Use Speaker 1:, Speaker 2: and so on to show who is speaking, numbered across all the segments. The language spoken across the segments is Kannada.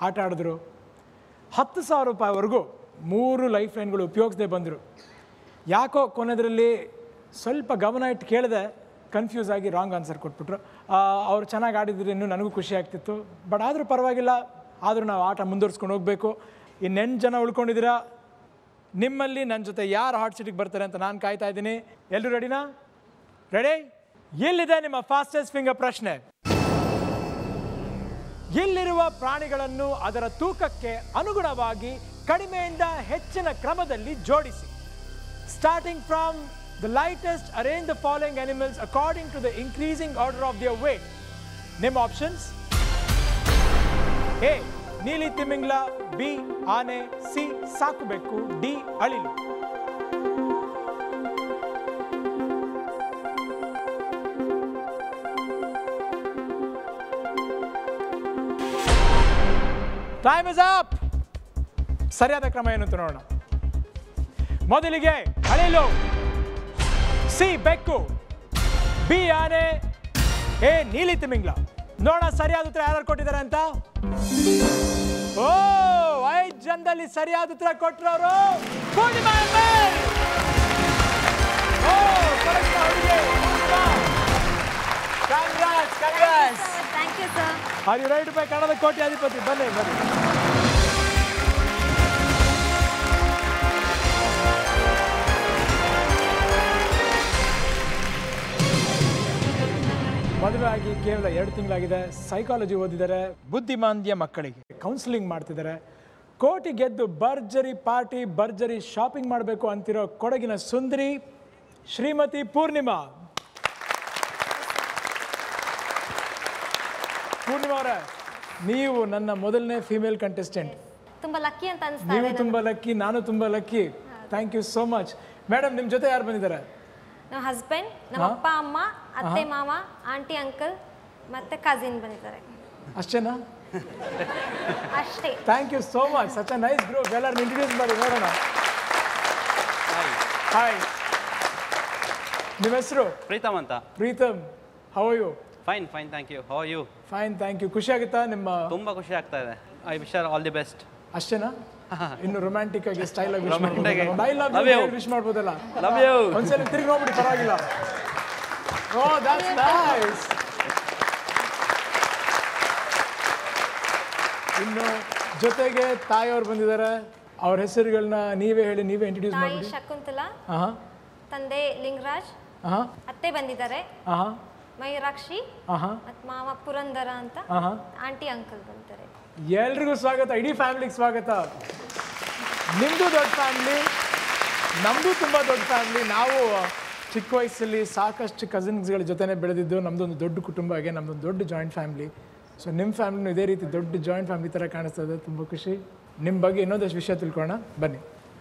Speaker 1: ಆಟ ಆಡಿದ್ರು ಹತ್ತು ಸಾವಿರ ರೂಪಾಯಿವರೆಗೂ ಮೂರು ಲೈಫ್ ಲೈನ್ಗಳು ಉಪಯೋಗಿಸದೆ ಬಂದರು ಯಾಕೋ ಕೊನೆದರಲ್ಲಿ ಸ್ವಲ್ಪ ಗಮನ ಇಟ್ಟು ಕೇಳಿದೆ ಕನ್ಫ್ಯೂಸ್ ಆಗಿ ರಾಂಗ್ ಆನ್ಸರ್ ಕೊಟ್ಬಿಟ್ರು ಆ, ಅವ್ರು ಚೆನ್ನಾಗಿ ಆಡಿದ್ರೆ ಇನ್ನೂ ನನಗೂ ಖುಷಿ ಆಗ್ತಿತ್ತು ಬಟ್ ಆದರೂ ಪರವಾಗಿಲ್ಲ ಆದರೂ ನಾವು ಆಟ ಮುಂದುವರ್ಸ್ಕೊಂಡು ಹೋಗಬೇಕು ಇನ್ನೆಂಟು ಜನ ಉಳ್ಕೊಂಡಿದ್ದೀರಾ ನಿಮ್ಮಲ್ಲಿ ನನ್ನ ಜೊತೆ ಯಾರು ಹಾಟ್ ಸೀಟಿಗೆ ಬರ್ತಾರೆ ಅಂತ ನಾನು ಕಾಯ್ತಾ ಇದ್ದೀನಿ ಎಲ್ಲರೂ ರೆಡಿನಾ ರೆಡಿ ಎಲ್ಲಿದೆ ನಿಮ್ಮ ಫಾಸ್ಟೆಸ್ಟ್ ಫಿಂಗರ್ ಪ್ರಶ್ನೆ ಇಲ್ಲಿರುವ ಪ್ರಾಣಿಗಳನ್ನು ಅದರ ತೂಕಕ್ಕೆ ಅನುಗುಣವಾಗಿ ಕಡಿಮೆಯಿಂದ ಹೆಚ್ಚಿನ ಕ್ರಮದಲ್ಲಿ ಜೋಡಿಸಿ starting from the lightest arrange the following animals according to the increasing order of their weight ನಿಮ್ಮ ಆಪ್ಷನ್ಸ್ ಎ ನೀಲಿ ತಿಮಿಂಗ್ಲ ಬಿ ಆನೆ ಸಿ ಸಾಕುಬೆಕ್ಕು ಡಿ ಅಳಿಲು ಟೈಮ್ ಇಸ್ ಅಪ್ ಸರಿಯಾದ ಕ್ರಮ ಏನು ಅಂತ ನೋಡೋಣ ಮೊದಲಿಗೆ ಅಳಿಲು ಸಿ ಬೆಕ್ಕು ಬಿ ಆನೆ ಎ ನೀಲಿ ತಿಮಿಂಗ್ಲ ನೋಡೋಣ ಸರಿಯಾದ ಉತ್ತರ ಯಾರು ಕೊಟ್ಟಿದ್ದಾರೆ ಅಂತ ಓ ಐದು ಜನದಲ್ಲಿ ಸರಿಯಾದ ಉತ್ತರ ಕೊಟ್ಟರವರು ಪೂರ್ಣಿಮಾ ಎಂ.ಎಲ್. ಓ correct ಆ ಹುಡುಗಿ, Purnima. Congrats, congrats.
Speaker 2: Thank you sir
Speaker 1: Are you ready to pay Kannada Koti Adhipati ಬನ್ನಿ ಬನ್ನಿ ಮದುವೆ ಆಗಿ ಕೇವಲ ಎರಡು ತಿಂಗಳಾಗಿದೆ ಸೈಕಾಲಜಿ ಓದಿದ್ದಾರೆ ಬುದ್ಧಿಮಾಂದ್ಯ ಮಕ್ಕಳಿಗೆ ಕೌನ್ಸಿಲಿಂಗ್ ಮಾಡ್ತಿದ್ದಾರೆ ಕೋಟಿ ಗೆದ್ದು ಭರ್ಜರಿ ಪಾರ್ಟಿ ಭರ್ಜರಿ ಶಾಪಿಂಗ್ ಮಾಡಬೇಕು ಅಂತಿರೋ ಕೊಡಗಿನ ಸುಂದರಿ ಶ್ರೀಮತಿ ಪೂರ್ಣಿಮಾ ಪೂರ್ಣಿಮಾ ಅವರೇ ನೀವು ನನ್ನ ಮೊದಲನೇ ಫಿಮೇಲ್ ಕಂಟೆಸ್ಟೆಂಟ್
Speaker 2: ತುಂಬಾ ಲಕ್ಕಿ ಅಂತ ಅನಿಸ್ತಾ
Speaker 1: ನೀವು
Speaker 2: ಇದೆ
Speaker 1: ತುಂಬ ಲಕ್ಕಿ ನಾನು ತುಂಬ lucky thank you so much madam ನಿಮ್ಮ ಜೊತೆ ಯಾರು ಬಂದಿದ್ದಾರೆ
Speaker 2: ನಮ್ಮ ಹಸ್ಬೆಂಡ್ ನಮ್ಮ ಅಪ್ಪ ಅಮ್ಮ ಅತ್ತೆ ಮಾವ ಆಂಟಿ ಅಂಕಲ್ ಮತ್ತೆ ಕಸಿನ್ ಬಂದಿದ್ದಾರೆ
Speaker 1: ಅಷ್ಟೇನಾ
Speaker 2: ಅಷ್ಟೇ
Speaker 1: thank you so much such a nice group ಎಲ್ಲರನ್ನ ಇಂಟ್ರೊಡ್ಯೂಸ್ ಮಾಡಿ ನೋಡೋಣ ಹಾಯ್ ನಿಮ್ಮ ಹೆಸರು
Speaker 3: ಪ್ರೀತಮ್ ಅಂತ
Speaker 1: Preetham how you
Speaker 3: fine fine thank you how you
Speaker 1: fine thank you ಖುಷಿ ಆಗುತ್ತಾ ನಿಮ್ಮ
Speaker 3: ತುಂಬ ಖುಷಿ ಆಗ್ತಾ ಇದೆ I wish are all the best
Speaker 1: ಅಷ್ಟೇನಾ ಇನ್ನು ರೊಮ್ಯಾಂಟಿಕ್ ಆಗಿ ಸ್ಟೈಲ್ ಆಗಿ
Speaker 3: Romantic ಆಗಿ.
Speaker 1: I love
Speaker 3: Love
Speaker 1: you
Speaker 3: you.
Speaker 1: Wish ಮಾಡ್ಬೋದಲ್ಲ
Speaker 3: ಲವ್ ಯು
Speaker 1: ಒಂದ್ಸಲ ತಿರುಗಿ ನೋಡ್ಬಿಡಿ ಪರವಾಗಿಲ್ಲ ಓ ದಟ್ಸ್ ನೈಸ್ ಇನ್ನು ಜೊತೆಗೆ ತಾಯಿಯವ್ರು ಬಂದಿದ್ದಾರೆ ಅವ್ರ ಹೆಸರುಗಳನ್ನ ನೀವೇ ಹೇಳಿ ನೀವೇ ಇಂಟ್ರೊಡ್ಯೂಸ್
Speaker 2: ತಾಯಿ
Speaker 1: ಮಾಡಿ
Speaker 2: ಶಕುಂತಲಾ
Speaker 1: ಹಾಂ
Speaker 2: ತಂದೆ ಲಿಂಗರಾಜ್
Speaker 1: ಹಾಂ
Speaker 2: ಅತ್ತೆ ಬಂದಿದ್ದಾರೆ
Speaker 1: ಹಾಂ
Speaker 2: ಮಯೂರಾಕ್ಷಿ
Speaker 1: ಹಾಂ
Speaker 2: ಮತ್ತು ಮಾವ ಪುರಂದರ ಅಂತ
Speaker 1: ಹಾಂ
Speaker 2: ಆಂಟಿ ಅಂಕಲ್ ಬಂದಿದ್ದಾರೆ
Speaker 1: ಎಲ್ರಿಗೂ ಸ್ವಾಗತ ಇಡೀ ಫ್ಯಾಮಿಲಿಗೆ ಸ್ವಾಗತ ನಿಮ್ಮದು ದೊಡ್ಡ ಫ್ಯಾಮಿಲಿ ನಮ್ಮದು ತುಂಬ ದೊಡ್ಡ ಫ್ಯಾಮಿಲಿ ನಾವು ಚಿಕ್ಕ ವಯಸ್ಸಲ್ಲಿ ಸಾಕಷ್ಟು ಕಸಿನ್ಸ್ಗಳ ಜೊತೆನೇ ಬೆಳೆದಿದ್ದು ನಮ್ಮದೊಂದು ದೊಡ್ಡ ಕುಟುಂಬ ಆಗಿ ನಮ್ಮದೊಂದು ದೊಡ್ಡ ಜಾಯಿಂಟ್ ಫ್ಯಾಮಿಲಿ ಸೊ ನಿಮ್ಮ ಫ್ಯಾಮಿಲಿನೂ ಇದೇ ರೀತಿ ದೊಡ್ಡ ಜಾಯಿಂಟ್ ಫ್ಯಾಮಿಲಿ ಥರ ಕಾಣಿಸ್ತದೆ ತುಂಬ ಖುಷಿ ನಿಮ್ಮ ಬಗ್ಗೆ ಇನ್ನೊಂದಷ್ಟು ವಿಷಯ ತಿಳ್ಕೊಳ್ಳೋಣ ಬನ್ನಿ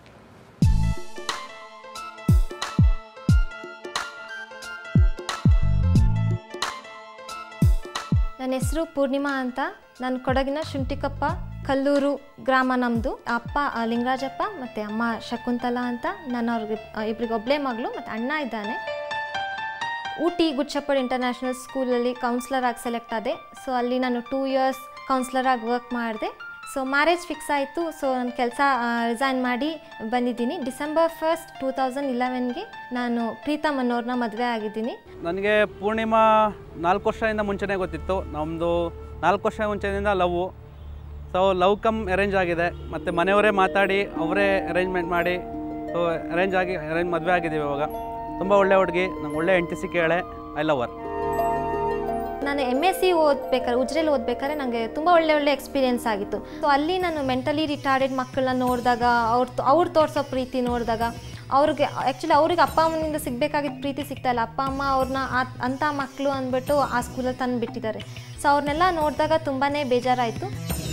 Speaker 2: ನನ್ನ ಹೆಸರು ಪೂರ್ಣಿಮಾ ಅಂತ ನಾನು ಕೊಡಗಿನ ಶುಂಠಿಕೊಪ್ಪ ಕಲ್ಲೂರು ಗ್ರಾಮ ನಮ್ಮದು ಅಪ್ಪ ಆ, ಲಿಂಗರಾಜಪ್ಪ ಮತ್ತು ಅಮ್ಮ ಶಕುಂತಲಾ ಅಂತ ನಾನು ಅವ್ರಿಗೆ ಇಬ್ಬರಿಗೆ ಒಬ್ಬಳೇ ಮಗಳು ಮತ್ತು ಅಣ್ಣ ಇದ್ದಾನೆ ಊಟಿ ಗುಚ್ಚಪ್ಪಡ್ ಇಂಟರ್ನ್ಯಾಷನಲ್ ಸ್ಕೂಲಲ್ಲಿ ಕೌನ್ಸ್ಲರ್ ಆಗಿ ಸೆಲೆಕ್ಟ್ ಆದೆ ಸೊ ಅಲ್ಲಿ ನಾನು ಟೂ ಇಯರ್ಸ್ ಕೌನ್ಸ್ಲರ್ ಆಗಿ ವರ್ಕ್ ಮಾಡಿದೆ ಸೊ ಮ್ಯಾರೇಜ್ ಫಿಕ್ಸ್ ಆಯಿತು ಸೊ ನನ್ನ ಕೆಲಸ ರಿಸೈನ್ ಮಾಡಿ ಬಂದಿದ್ದೀನಿ ಡಿಸೆಂಬರ್ ಫಸ್ಟ್ ಟೂ ತೌಸಂಡ್ ಇಲೆವೆನ್ಗೆ ನಾನು ಪ್ರೀತಮ್ ಅನ್ನೋರನ್ನ ಮದುವೆ ಆಗಿದ್ದೀನಿ
Speaker 3: ನನಗೆ ಪೂರ್ಣಿಮಾ ನಾಲ್ಕು ವರ್ಷದಿಂದ ಮುಂಚೆನೇ ಗೊತ್ತಿತ್ತು ನಮ್ಮದು ನಾಲ್ಕು ವರ್ಷ ಮುಂಚೆಯಿಂದ love so love come arrange ಆಗಿದೆ ಮತ್ತು ಮನೆಯವರೇ ಮಾತಾಡಿ ಅವರೇ ಅರೇಂಜ್ಮೆಂಟ್ ಮಾಡಿ ಸೊ ಅರೇಂಜ್ ಆಗಿ ಅರೇಂಜ್ ಮದುವೆ ಆಗಿದ್ದೀವಿ ಇವಾಗ ತುಂಬ ಒಳ್ಳೆ ಹುಡುಗಿ ನಂಗೆ ಒಳ್ಳೆ ಹೆಂಡತಿ ಸಿಕ್ಕೇಳೆ ಐ ಲವ್ ಅವರ್
Speaker 2: ನಾನು ಎಮ್ ಎಸ್ ಸಿ ಓದ್ಬೇಕಾದ್ರೆ ಉಜ್ರೆಲಿ ಓದ್ಬೇಕಾದ್ರೆ ನನಗೆ ತುಂಬ ಒಳ್ಳೆ ಒಳ್ಳೆ ಎಕ್ಸ್ಪೀರಿಯನ್ಸ್ ಆಗಿತ್ತು ಸೊ ಅಲ್ಲಿ ನಾನು ಮೆಂಟಲಿ ರಿಟಾರ್ಡೆಡ್ ಮಕ್ಕಳನ್ನ ನೋಡಿದಾಗ ಅವ್ರು ಅವ್ರು ತೋರಿಸೋ ಪ್ರೀತಿ ನೋಡಿದಾಗ ಅವ್ರಿಗೆ ಆ್ಯಕ್ಚುಲಿ ಅವ್ರಿಗೆ ಅಪ್ಪ ಅಮ್ಮನಿಂದ ಸಿಗಬೇಕಾಗಿದ್ದ ಪ್ರೀತಿ ಸಿಗ್ತಾ ಇಲ್ಲ ಅಪ್ಪ ಅಮ್ಮ ಅವ್ರನ್ನ ಆ ಅಂಥ ಮಕ್ಕಳು ಅಂದ್ಬಿಟ್ಟು ಆ ಸ್ಕೂಲಲ್ಲಿ ತಂದು ಬಿಟ್ಟಿದ್ದಾರೆ ಸೊ ಅವ್ರನ್ನೆಲ್ಲ ನೋಡಿದಾಗ ತುಂಬಾ ಬೇಜಾರಾಯಿತು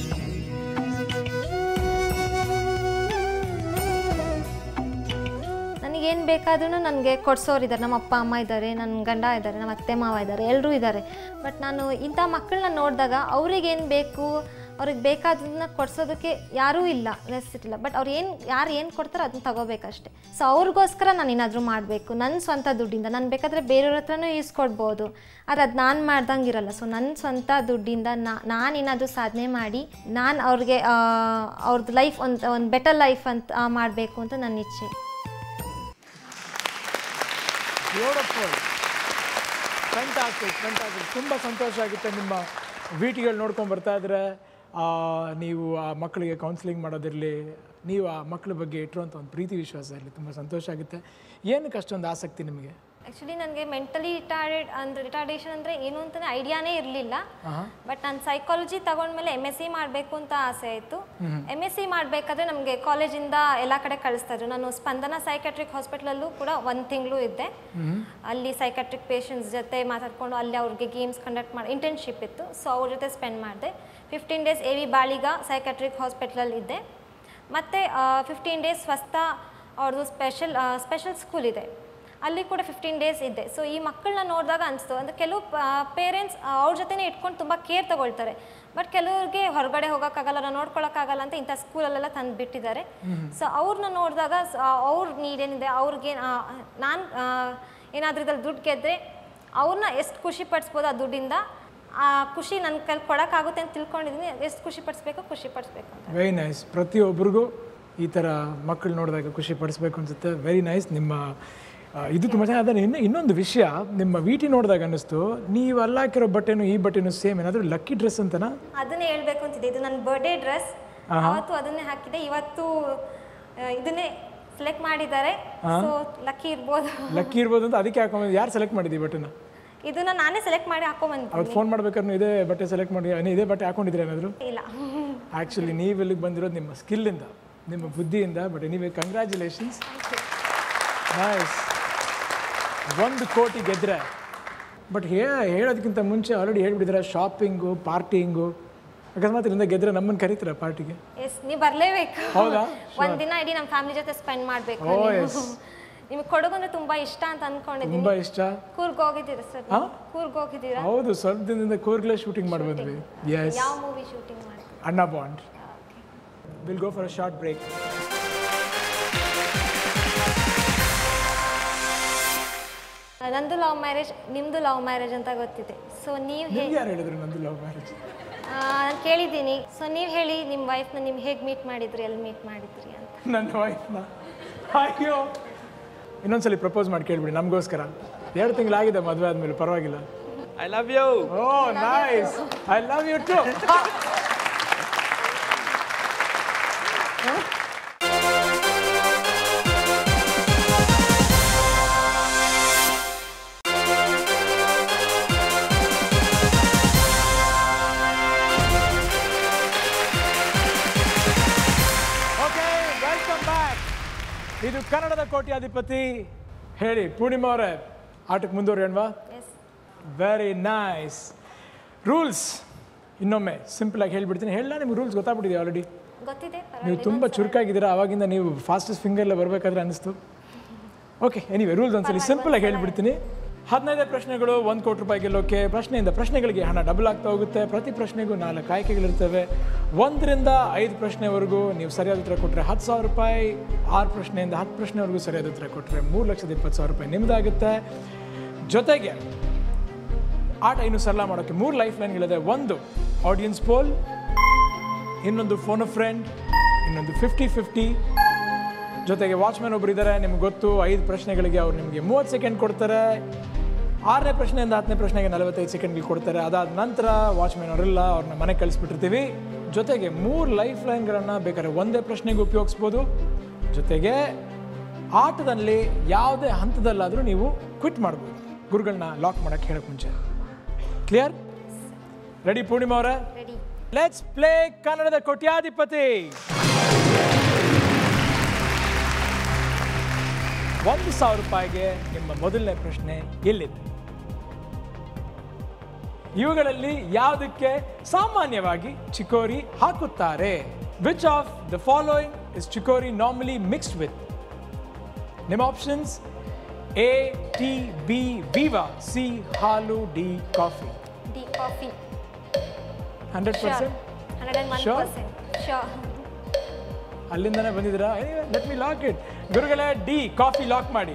Speaker 2: ನನಗೇನು ಬೇಕಾದ್ರೂ ನನಗೆ ಕೊಡ್ಸೋರಿದ್ದಾರೆ ನಮ್ಮ ಅಪ್ಪ ಅಮ್ಮ ಇದ್ದಾರೆ ನನ್ನ ಗಂಡ ಇದ್ದಾರೆ ನಮ್ಮ ಅತ್ತೆ ಮಾವ ಇದ್ದಾರೆ ಎಲ್ಲರೂ ಇದ್ದಾರೆ ಬಟ್ ನಾನು ಇಂಥ ಮಕ್ಕಳನ್ನ ನೋಡಿದಾಗ ಅವ್ರಿಗೇನು ಬೇಕು ಅವ್ರಿಗೆ ಬೇಕಾದದನ್ನ ಕೊಡ್ಸೋದಕ್ಕೆ ಯಾರೂ ಇಲ್ಲ ನೆಸಿಟಿ ಇಲ್ಲ ಬಟ್ ಅವ್ರು ಏನು ಯಾರು ಏನು ಕೊಡ್ತಾರೋ ಅದನ್ನ ತಗೋಬೇಕಷ್ಟೆ ಸೊ ಅವ್ರಿಗೋಸ್ಕರ ನಾನು ಏನಾದರೂ ಮಾಡಬೇಕು ನನ್ನ ಸ್ವಂತ ದುಡ್ಡಿಂದ ನಾನು ಬೇಕಾದರೆ ಬೇರೆಯವ್ರ ಹತ್ರನೂ ಈಸ್ಕೊಡ್ಬೋದು ಆದರೆ ಅದು ನಾನು ಮಾಡ್ದಂಗೆ ಇರಲ್ಲ ಸೊ ನನ್ನ ಸ್ವಂತ ದುಡ್ಡಿಂದ ನಾನು ಏನಾದರೂ ಸಾಧನೆ ಮಾಡಿ ನಾನು ಅವ್ರಿಗೆ ಆ, ಅವ್ರದ್ದು ಲೈಫ್ ಒಂದು ಒಂದು ಬೆಟರ್ ಲೈಫ್ ಅಂತ ಮಾಡಬೇಕು ಅಂತ ನನ್ನ ಇಚ್ಛೆ
Speaker 1: ಬ್ಯೂಟಿಫುಲ್ ಫ್ಯಾಂಟಾಸ್ಟಿಕ್ ಫ್ಯಾಂಟಾಸ್ಟಿಕ್ ತುಂಬ ಸಂತೋಷ ಆಗುತ್ತೆ ನಿಮ್ಮ ವಿಟಿಗಳು ನೋಡ್ಕೊಂಡು ಬರ್ತಾ ಇದ್ರೆ ಆ, ನೀವು ಆ ಮಕ್ಕಳಿಗೆ ಕೌನ್ಸಿಲಿಂಗ್ ಮಾಡೋದಿರಲಿ ನೀವು ಆ ಮಕ್ಕಳ ಬಗ್ಗೆ ಇಟ್ಟಿರುವಂಥ ಒಂದು ಪ್ರೀತಿ ವಿಶ್ವಾಸ ಇರಲಿ ತುಂಬ ಸಂತೋಷ ಆಗುತ್ತೆ ಏನಕ್ಕೆ ಅಷ್ಟೊಂದು ಆಸಕ್ತಿ ನಿಮಗೆ
Speaker 2: ಆ್ಯಕ್ಚುಲಿ ನನಗೆ ಮೆಂಟಲಿ ರಿಟಾರ್ಡೆಡ್ ಅಂದರೆ ರಿಟಾರ್ಡೇಷನ್ ಅಂದರೆ ಏನು ಅಂತಲೇ ಐಡಿಯಾನೇ ಇರಲಿಲ್ಲ ಬಟ್ ನಾನು ಸೈಕಾಲಜಿ ತಗೊಂಡ್ಮೇಲೆ ಎಮ್ ಎಸ್ ಸಿ ಮಾಡಬೇಕು ಅಂತ ಆಸೆ ಆಯಿತು ಎಮ್ ಎಸ್ ಸಿ ಮಾಡಬೇಕಾದ್ರೆ ನಮಗೆ ಕಾಲೇಜಿಂದ ಎಲ್ಲ ಕಡೆ ಕಳಿಸ್ತಾ ಇದ್ರು ನಾನು ಸ್ಪಂದನ ಸೈಕಾಟ್ರಿಕ್ ಹಾಸ್ಪಿಟ್ಲಲ್ಲೂ ಕೂಡ ಒಂದು ತಿಂಗಳು ಇದ್ದೆ ಅಲ್ಲಿ ಸೈಕಾಟ್ರಿಕ್ ಪೇಷಂಟ್ಸ್ ಜೊತೆ ಮಾತಾಡ್ಕೊಂಡು ಅಲ್ಲಿ ಅವ್ರಿಗೆ ಗೇಮ್ಸ್ ಕಂಡಕ್ಟ್ ಮಾಡಿ ಇಂಟರ್ನ್ಶಿಪ್ ಇತ್ತು ಸೊ ಅವ್ರ ಜೊತೆ ಸ್ಪೆಂಡ್ ಮಾಡಿದೆ fifteen days A V Baliga psychiatric ಹಾಸ್ಪಿಟ್ಲಲ್ಲಿ ಇದ್ದೆ ಮತ್ತು ಫಿಫ್ಟೀನ್ ಡೇಸ್ ಸ್ವಸ್ಥ ಅವ್ರದ್ದು ಸ್ಪೆಷಲ್ ಸ್ಪೆಷಲ್ ಸ್ಕೂಲ್ ಇದೆ ಅಲ್ಲಿ ಕೂಡ ಫಿಫ್ಟೀನ್ ಡೇಸ್ ಇದ್ದೆ ಸೊ ಈ ಮಕ್ಕಳನ್ನ ನೋಡಿದಾಗ ಅನಿಸ್ತು ಅಂದರೆ ಕೆಲವು ಪೇರೆಂಟ್ಸ್ ಅವ್ರ ಜೊತೆನೇ ಇಟ್ಕೊಂಡು ತುಂಬ ಕೇರ್ ತಗೊಳ್ತಾರೆ ಬಟ್ ಕೆಲವ್ರಿಗೆ ಹೊರಗಡೆ ಹೋಗೋಕ್ಕಾಗಲ್ಲ ನಾವು ನೋಡ್ಕೊಳಕ್ಕಾಗಲ್ಲ ಅಂತ ಇಂಥ ಸ್ಕೂಲಲ್ಲೆಲ್ಲ ತಂದು ಬಿಟ್ಟಿದ್ದಾರೆ ಸೊ ಅವ್ರನ್ನ ನೋಡಿದಾಗ ಅವ್ರ ನೀಡ್ ಏನಿದೆ ಅವ್ರಿಗೆ ನಾನು ಏನಾದರೂ ಇದ್ರಲ್ಲಿ ದುಡ್ಡು ಗೆದ್ದರೆ ಅವ್ರನ್ನ ಎಷ್ಟು ಖುಷಿ ಪಡಿಸ್ಬೋದು ಆ ದುಡ್ಡಿಂದ ಆ ಖುಷಿ ನನ್ನ ಕೈಲಿ ಕೊಡೋಕ್ಕಾಗುತ್ತೆ ಅಂತ ತಿಳ್ಕೊಂಡಿದ್ದೀನಿ ಎಷ್ಟು ಖುಷಿ ಪಡಿಸ್ಬೇಕು ಖುಷಿ ಪಡಿಸ್ಬೇಕು ಅಂತ
Speaker 1: ವೆರಿ ನೈಸ್ ಪ್ರತಿಯೊಬ್ಬರಿಗೂ ಈ ಥರ ಮಕ್ಕಳು ನೋಡಿದಾಗ ಖುಷಿ ಪಡಿಸ್ಬೇಕು ಅನಿಸುತ್ತೆ ವೆರಿ ನೈಸ್ ನಿಮ್ಮ ಆ, ಇದು ತುಂಬ ಚೆನ್ನಾಗಿ ಅದನ್ನು ಇನ್ನು ಇನ್ನೊಂದು ವಿಷಯ ನಿಮ್ಮ ವಿಟಿ ನೋಡಿದಾಗ ಅನ್ನಿಸ್ತು ನೀವು ಅಲ್ಲಿ ಹಾಕಿರೋ ಬಟ್ಟೆನೂ ಈ ಬಟ್ಟೆನೂ ಸೇಮ್ ಏನಾದರೂ ಲಕ್ಕಿ ಡ್ರೆಸ್ ಅಂತನಾ
Speaker 2: ಅದನ್ನೇ ಹೇಳ್ಬೇಕು ಅಂತಿದೆ ಇದು ನನ್ನ ಬರ್ಡೇ ಡ್ರೆಸ್ ಅವತ್ತು ಅದನ್ನೇ ಹಾಕಿದೆ ಇವತ್ತು ಆ, ಇದನ್ನೇ ಸೆಲೆಕ್ಟ್ ಮಾಡಿದ್ದಾರೆ ಸೊ ಲಕ್ಕಿ ಇರ್ಬೋದು
Speaker 1: ಲಕ್ಕಿ ಇರ್ಬೋದು ಅಂತ ಅದಕ್ಕೆ ಹಾಕೊಂಬಂದು ಯಾರು ಸೆಲೆಕ್ಟ್ ಮಾಡಿದ್ದಿ ಈ ಬಟ್ಟೆನ
Speaker 2: ಇದನ್ನ ನಾನೇ ಸೆಲೆಕ್ಟ್ ಮಾಡಿ ಹಾಕೊಂಬಂದಿದ್ದೀನಿ
Speaker 1: ಅವತ್ತು ಫೋನ್ ಮಾಡ್ಬೇಕಾದ್ರೆ ಇದೇ ಬಟ್ಟೆ ಸೆಲೆಕ್ಟ್ ಮಾಡಿ ಏ, ಇದೇ ಬಟ್ಟೆ ಹಾಕೊಂಡಿದ್ರೆ ಏನಾದರೂ
Speaker 2: ಇಲ್ಲ
Speaker 1: ಆ್ಯಕ್ಚುಲಿ ನೀವು ಇಲ್ಲಿಗೆ ಬಂದಿರೋದು ನಿಮ್ಮ ಸ್ಕಿಲ್ಲಿಂದ ನಿಮ್ಮ ಬುದ್ಧಿಯಿಂದ ಬಟ್ ನೀವೇ ಕಂಗ್ರ್ಯಾಚುಲೇಷನ್ಸ್ ನೈಸ್ ಒಂದು ಕೋಟಿ ಗೆದ್ರೆ ಬಟ್ ಹೇ ಹೇಳೋದಕ್ಕಿಂತ ಮುಂಚೆ ಆಲ್ರೆಡಿ ಹೇಳ್ಬಿಟ್ಟಿದ್ದಾರೆ ಶಾಪಿಂಗು ಪಾರ್ಟಿಂಗು ಅಕಸ್ಮಾತ್ ಇಲ್ಲಿಂದ ಗೆದ್ರೆ ನಮ್ಮನ್ನು ಕರೀತೀರಾ ಪಾರ್ಟಿಗೆ
Speaker 2: ಎಸ್ ನೀವು ಬರಲೇಬೇಕು
Speaker 1: ಹೌದಾ?
Speaker 2: ಒಂದ್ ದಿನ ಇಡೀ ನಮ್ಮ ಫ್ಯಾಮಿಲಿ ಜೊತೆ ಸ್ಪೆಂಡ್ ಮಾಡಬೇಕು
Speaker 1: Oh, yes.
Speaker 2: ನಿಮಗೆ ಕೊಡಗು ಅಂದ್ರೆ ತುಂಬಾ ಇಷ್ಟ ಅಂತ ಅನ್ಕೊಂಡಿದ್ದೀನಿ
Speaker 1: ತುಂಬ ಇಷ್ಟ
Speaker 2: ಕೂರ್ಗ್ ಹೋಗಿದ್ದೀರಾ ಸರ್ ಕೂರ್ಗ್ ಹೋಗಿದ್ದೀರಾ
Speaker 1: ಹೌದು ಸ್ವಲ್ಪ ದಿನದಿಂದ ಕೂರ್ಗ್ಲೇ ಶೂಟಿಂಗ್ ಮಾಡಿ ಬಂದ್ವಿ ಎಸ್
Speaker 2: ಯಾವ ಮೂವಿ ಶೂಟಿಂಗ್ ಮಾಡಿ
Speaker 1: ಅಣ್ಣ bond will go for a short break
Speaker 2: ನಂದು ಲವ್ ಮ್ಯಾರೇಜ್ ನಿಮ್ದು ಲವ್ ಮ್ಯಾರೇಜ್ ಅಂತ ಗೊತ್ತಿದೆ ಸೊ ನೀವು ಹೇ
Speaker 1: ನಿಮ್ಗೆ ಯಾರು ಹೇಳಿದ್ರು ನಂದು ಲವ್ ಮ್ಯಾರೇಜ್
Speaker 2: ನಾನು ಕೇಳಿದ್ದೀನಿ ಸೊ ನೀವು ಹೇಳಿ ನಿಮ್ಮ ವೈಫ್ನ ನೀವು ಹೇಗೆ ಮೀಟ್ ಮಾಡಿದ್ರಿ ಎಲ್ಲಿ ಮೀಟ್ ಮಾಡಿದ್ರಿ ಅಂತ
Speaker 1: ನನ್ನ ವೈಫ್ನ ಅಯ್ಯೋ ಇನ್ನೊಂದ್ಸಲಿ ಪ್ರಪೋಸ್ ಮಾಡಿ ಕೇಳ್ಬಿಡಿ ನಮಗೋಸ್ಕರ ಎರಡು ತಿಂಗಳಾಗಿದೆ ಮದುವೆ ಆದಮೇಲೆ ಪರವಾಗಿಲ್ಲ
Speaker 3: I love you
Speaker 1: oh nice I love you too okay welcome back ಇದು ಕನ್ನಡದ ಕೋಟ್ಯಾಧಿಪತಿ ಹೇಳಿ ಪೂರ್ಣಿಮಾ ಅವರೇ ಆಟಕ್ಕೆ ಮುಂದುವರಿಯೋಣವಾ
Speaker 2: ಎಸ್
Speaker 1: ವೆರಿ ನೈಸ್ ರೂಲ್ಸ್ ಇನ್ನೊಮ್ಮೆ ಸಿಂಪಲ್ ಆಗಿ ಹೇಳ್ಬಿಡ್ತೀನಿ ಹೇಳ ನಿಮ್ಗೆ ರೂಲ್ಸ್ ಗೊತ್ತಾಗ್ಬಿಟ್ಟಿದೆ ಆಲ್ರೆಡಿ
Speaker 2: ಗೊತ್ತಿದೆ
Speaker 1: ನೀವು ತುಂಬ ಚುರುಕಾಗಿದ್ದೀರಾ ಆವಾಗಿಂದ ನೀವು ಫಾಸ್ಟೆಸ್ಟ್ ಫಿಂಗರ್ಲೆ ಬರಬೇಕಾದ್ರೆ ಅನಿಸ್ತು ಓಕೆ ಎನಿವೆ ರೂಲ್ಸ್ ಒಂದ್ಸಲಿ ಸಿಂಪಲ್ ಆಗಿ ಹೇಳ್ಬಿಡ್ತೀನಿ ಹದಿನೈದು ಪ್ರಶ್ನೆಗಳು ಒಂದು ಕೋಟಿ ರೂಪಾಯಿ ಗೆಲ್ಲೋಕೆ ಪ್ರಶ್ನೆಯಿಂದ ಪ್ರಶ್ನೆಗಳಿಗೆ ಹಣ ಡಬಲ್ ಆಗ್ತಾ ಹೋಗುತ್ತೆ ಪ್ರತಿ ಪ್ರಶ್ನೆಗೂ ನಾಲ್ಕು ಆಯ್ಕೆಗಳಿರ್ತವೆ ಒಂದರಿಂದ ಐದು ಪ್ರಶ್ನೆವರೆಗೂ ನೀವು ಸರಿಯಾದ ಉತ್ತರ ಕೊಟ್ಟರೆ ಹತ್ತು ಸಾವಿರ ರೂಪಾಯಿ ಆರು ಪ್ರಶ್ನೆಯಿಂದ ಹತ್ತು ಪ್ರಶ್ನೆವರೆಗೂ ಸರಿಯಾದ ಉತ್ತರ ಕೊಟ್ಟರೆ ಮೂರು ಲಕ್ಷದ ಇಪ್ಪತ್ತು ಸಾವಿರ ರೂಪಾಯಿ ನಿಮ್ಮದಾಗುತ್ತೆ ಜೊತೆಗೆ ಆಟ ಇನ್ನು ಸರಳ ಮಾಡೋಕ್ಕೆ ಮೂರು ಲೈಫ್ ಲೈನ್ಗಳಿದೆ ಒಂದು ಆಡಿಯನ್ಸ್ ಪೋಲ್ ಇನ್ನೊಂದು ಫೋನ್ ಫ್ರೆಂಡ್ ಇನ್ನೊಂದು ಫಿಫ್ಟಿ ಫಿಫ್ಟಿ ಜೊತೆಗೆ ವಾಚ್ಮ್ಯಾನ್ ಒಬ್ರು ಇದ್ದಾರೆ ನಿಮ್ಗೆ ಗೊತ್ತು ಐದು ಪ್ರಶ್ನೆಗಳಿಗೆ ಅವ್ರು ನಿಮಗೆ ಮೂವತ್ತು ಸೆಕೆಂಡ್ ಕೊಡ್ತಾರೆ ಆರನೇ ಪ್ರಶ್ನೆಯಿಂದ ಹತ್ತನೇ ಪ್ರಶ್ನೆಗೆ ನಲವತ್ತೈದು ಸೆಕೆಂಡ್ಗೆ ಕೊಡ್ತಾರೆ ಅದಾದ ನಂತರ ವಾಚ್ಮ್ಯಾನ್ ಅವರೆಲ್ಲ ಅವ್ರನ್ನ ಮನೆಗೆ ಕಳಿಸ್ಬಿಟ್ಟಿರ್ತೀವಿ ಜೊತೆಗೆ ಮೂರು ಲೈಫ್ ಲೈನ್ಗಳನ್ನು ಬೇಕಾದ್ರೆ ಒಂದೇ ಪ್ರಶ್ನೆಗೆ ಉಪಯೋಗಿಸ್ಬೋದು ಜೊತೆಗೆ ಆಟದಲ್ಲಿ ಯಾವುದೇ ಹಂತದಲ್ಲಾದರೂ ನೀವು ಕ್ವಿಟ್ ಮಾಡ್ಬೋದು ಗುರುಗಳನ್ನ ಲಾಕ್ ಮಾಡೋಕ್ಕೆ ಹೇಳಕ್ಕೆ ಮುಂಚೆ ಕ್ಲಿಯರ್ ರೆಡಿ ಪೂರ್ಣಿಮಾ ಅವರೇ
Speaker 2: ರೆಡಿ
Speaker 1: ಲೆಟ್ಸ್ ಪ್ಲೇ ಕನ್ನಡದ ಕೋಟ್ಯಾಧಿಪತಿ ಒಂದು ಸಾವಿರ ರೂಪಾಯಿಗೆ ನಿಮ್ಮ ಮೊದಲನೇ ಪ್ರಶ್ನೆ ಎಲ್ಲಿದೆ ಇವುಗಳಲ್ಲಿ ಯಾವುದಕ್ಕೆ ಸಾಮಾನ್ಯವಾಗಿ ಚಿಕೋರಿ ಹಾಕುತ್ತಾರೆ which of the following is chicory normally mixed with ನಿಮ್ಮ options A tea B Viva C ಹಾಲು D coffee
Speaker 2: D coffee
Speaker 1: hundred percent
Speaker 2: hundred and one
Speaker 1: Sure?
Speaker 2: Percent sure
Speaker 1: ಅಲ್ಲಿಂದನೇ ಬಂದಿದ್ದೀರಾ ಲೆಟ್ ಮಿ ಲಾಕ್ ಇಟ್ ಗುರುಗಳೇ ಡಿ ಕಾಫಿ ಲಾಕ್ ಮಾಡಿ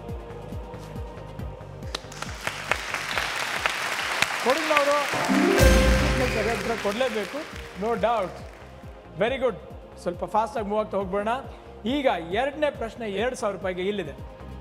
Speaker 1: ಕೊಡಗಿನವರು ಕೊಡಲೇಬೇಕು ನೋ ಡೌಟ್ ವೆರಿ ಗುಡ್ ಸ್ವಲ್ಪ ಫಾಸ್ಟಾಗಿ ಮೂವ್ ಆಗ್ತಾ ಹೋಗ್ಬೇಡ ಈಗ ಎರಡನೇ ಪ್ರಶ್ನೆ ಎರಡು ಸಾವಿರ ರೂಪಾಯಿಗೆ ಇಲ್ಲಿದೆ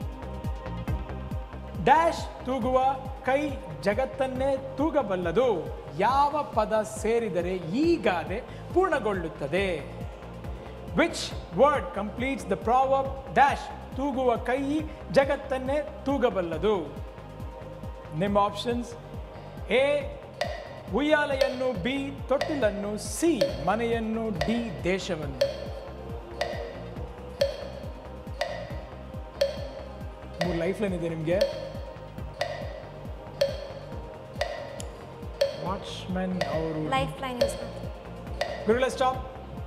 Speaker 1: ಡ್ಯಾಶ್ ತೂಗುವ ಕೈ ಜಗತ್ತನ್ನೇ ತೂಗಬಲ್ಲದು ಯಾವ ಪದ ಸೇರಿದರೆ ಈ ಗಾದೆ ಪೂರ್ಣಗೊಳ್ಳುತ್ತದೆ which word completes the proverb dash ತೂಗುವ ಕೈ ಜಗತ್ತನ್ನೇ ತೂಗಬಲ್ಲದು ನಿಮ್ಮ ಆಪ್ಷನ್ಸ್ ಎ ಉಯ್ಯಾಲೆಯನ್ನು ಬಿ ತೊಟ್ಟಿಲನ್ನು ಸಿ ಮನೆಯನ್ನು ಡಿ ದೇಶವನ್ನು ಮೂರು ಲೈಫ್ ಲೈನ್ ಇದೆ ನಿಮಗೆ ವಾಚ್ಮೆನ್ ಅವರು
Speaker 2: ಲೈಫ್ ಲೈನ್ ಯೂಸ್ ಮಾಡಿ
Speaker 1: ಗುರುಗಳ ಸ್ಟಾಪ್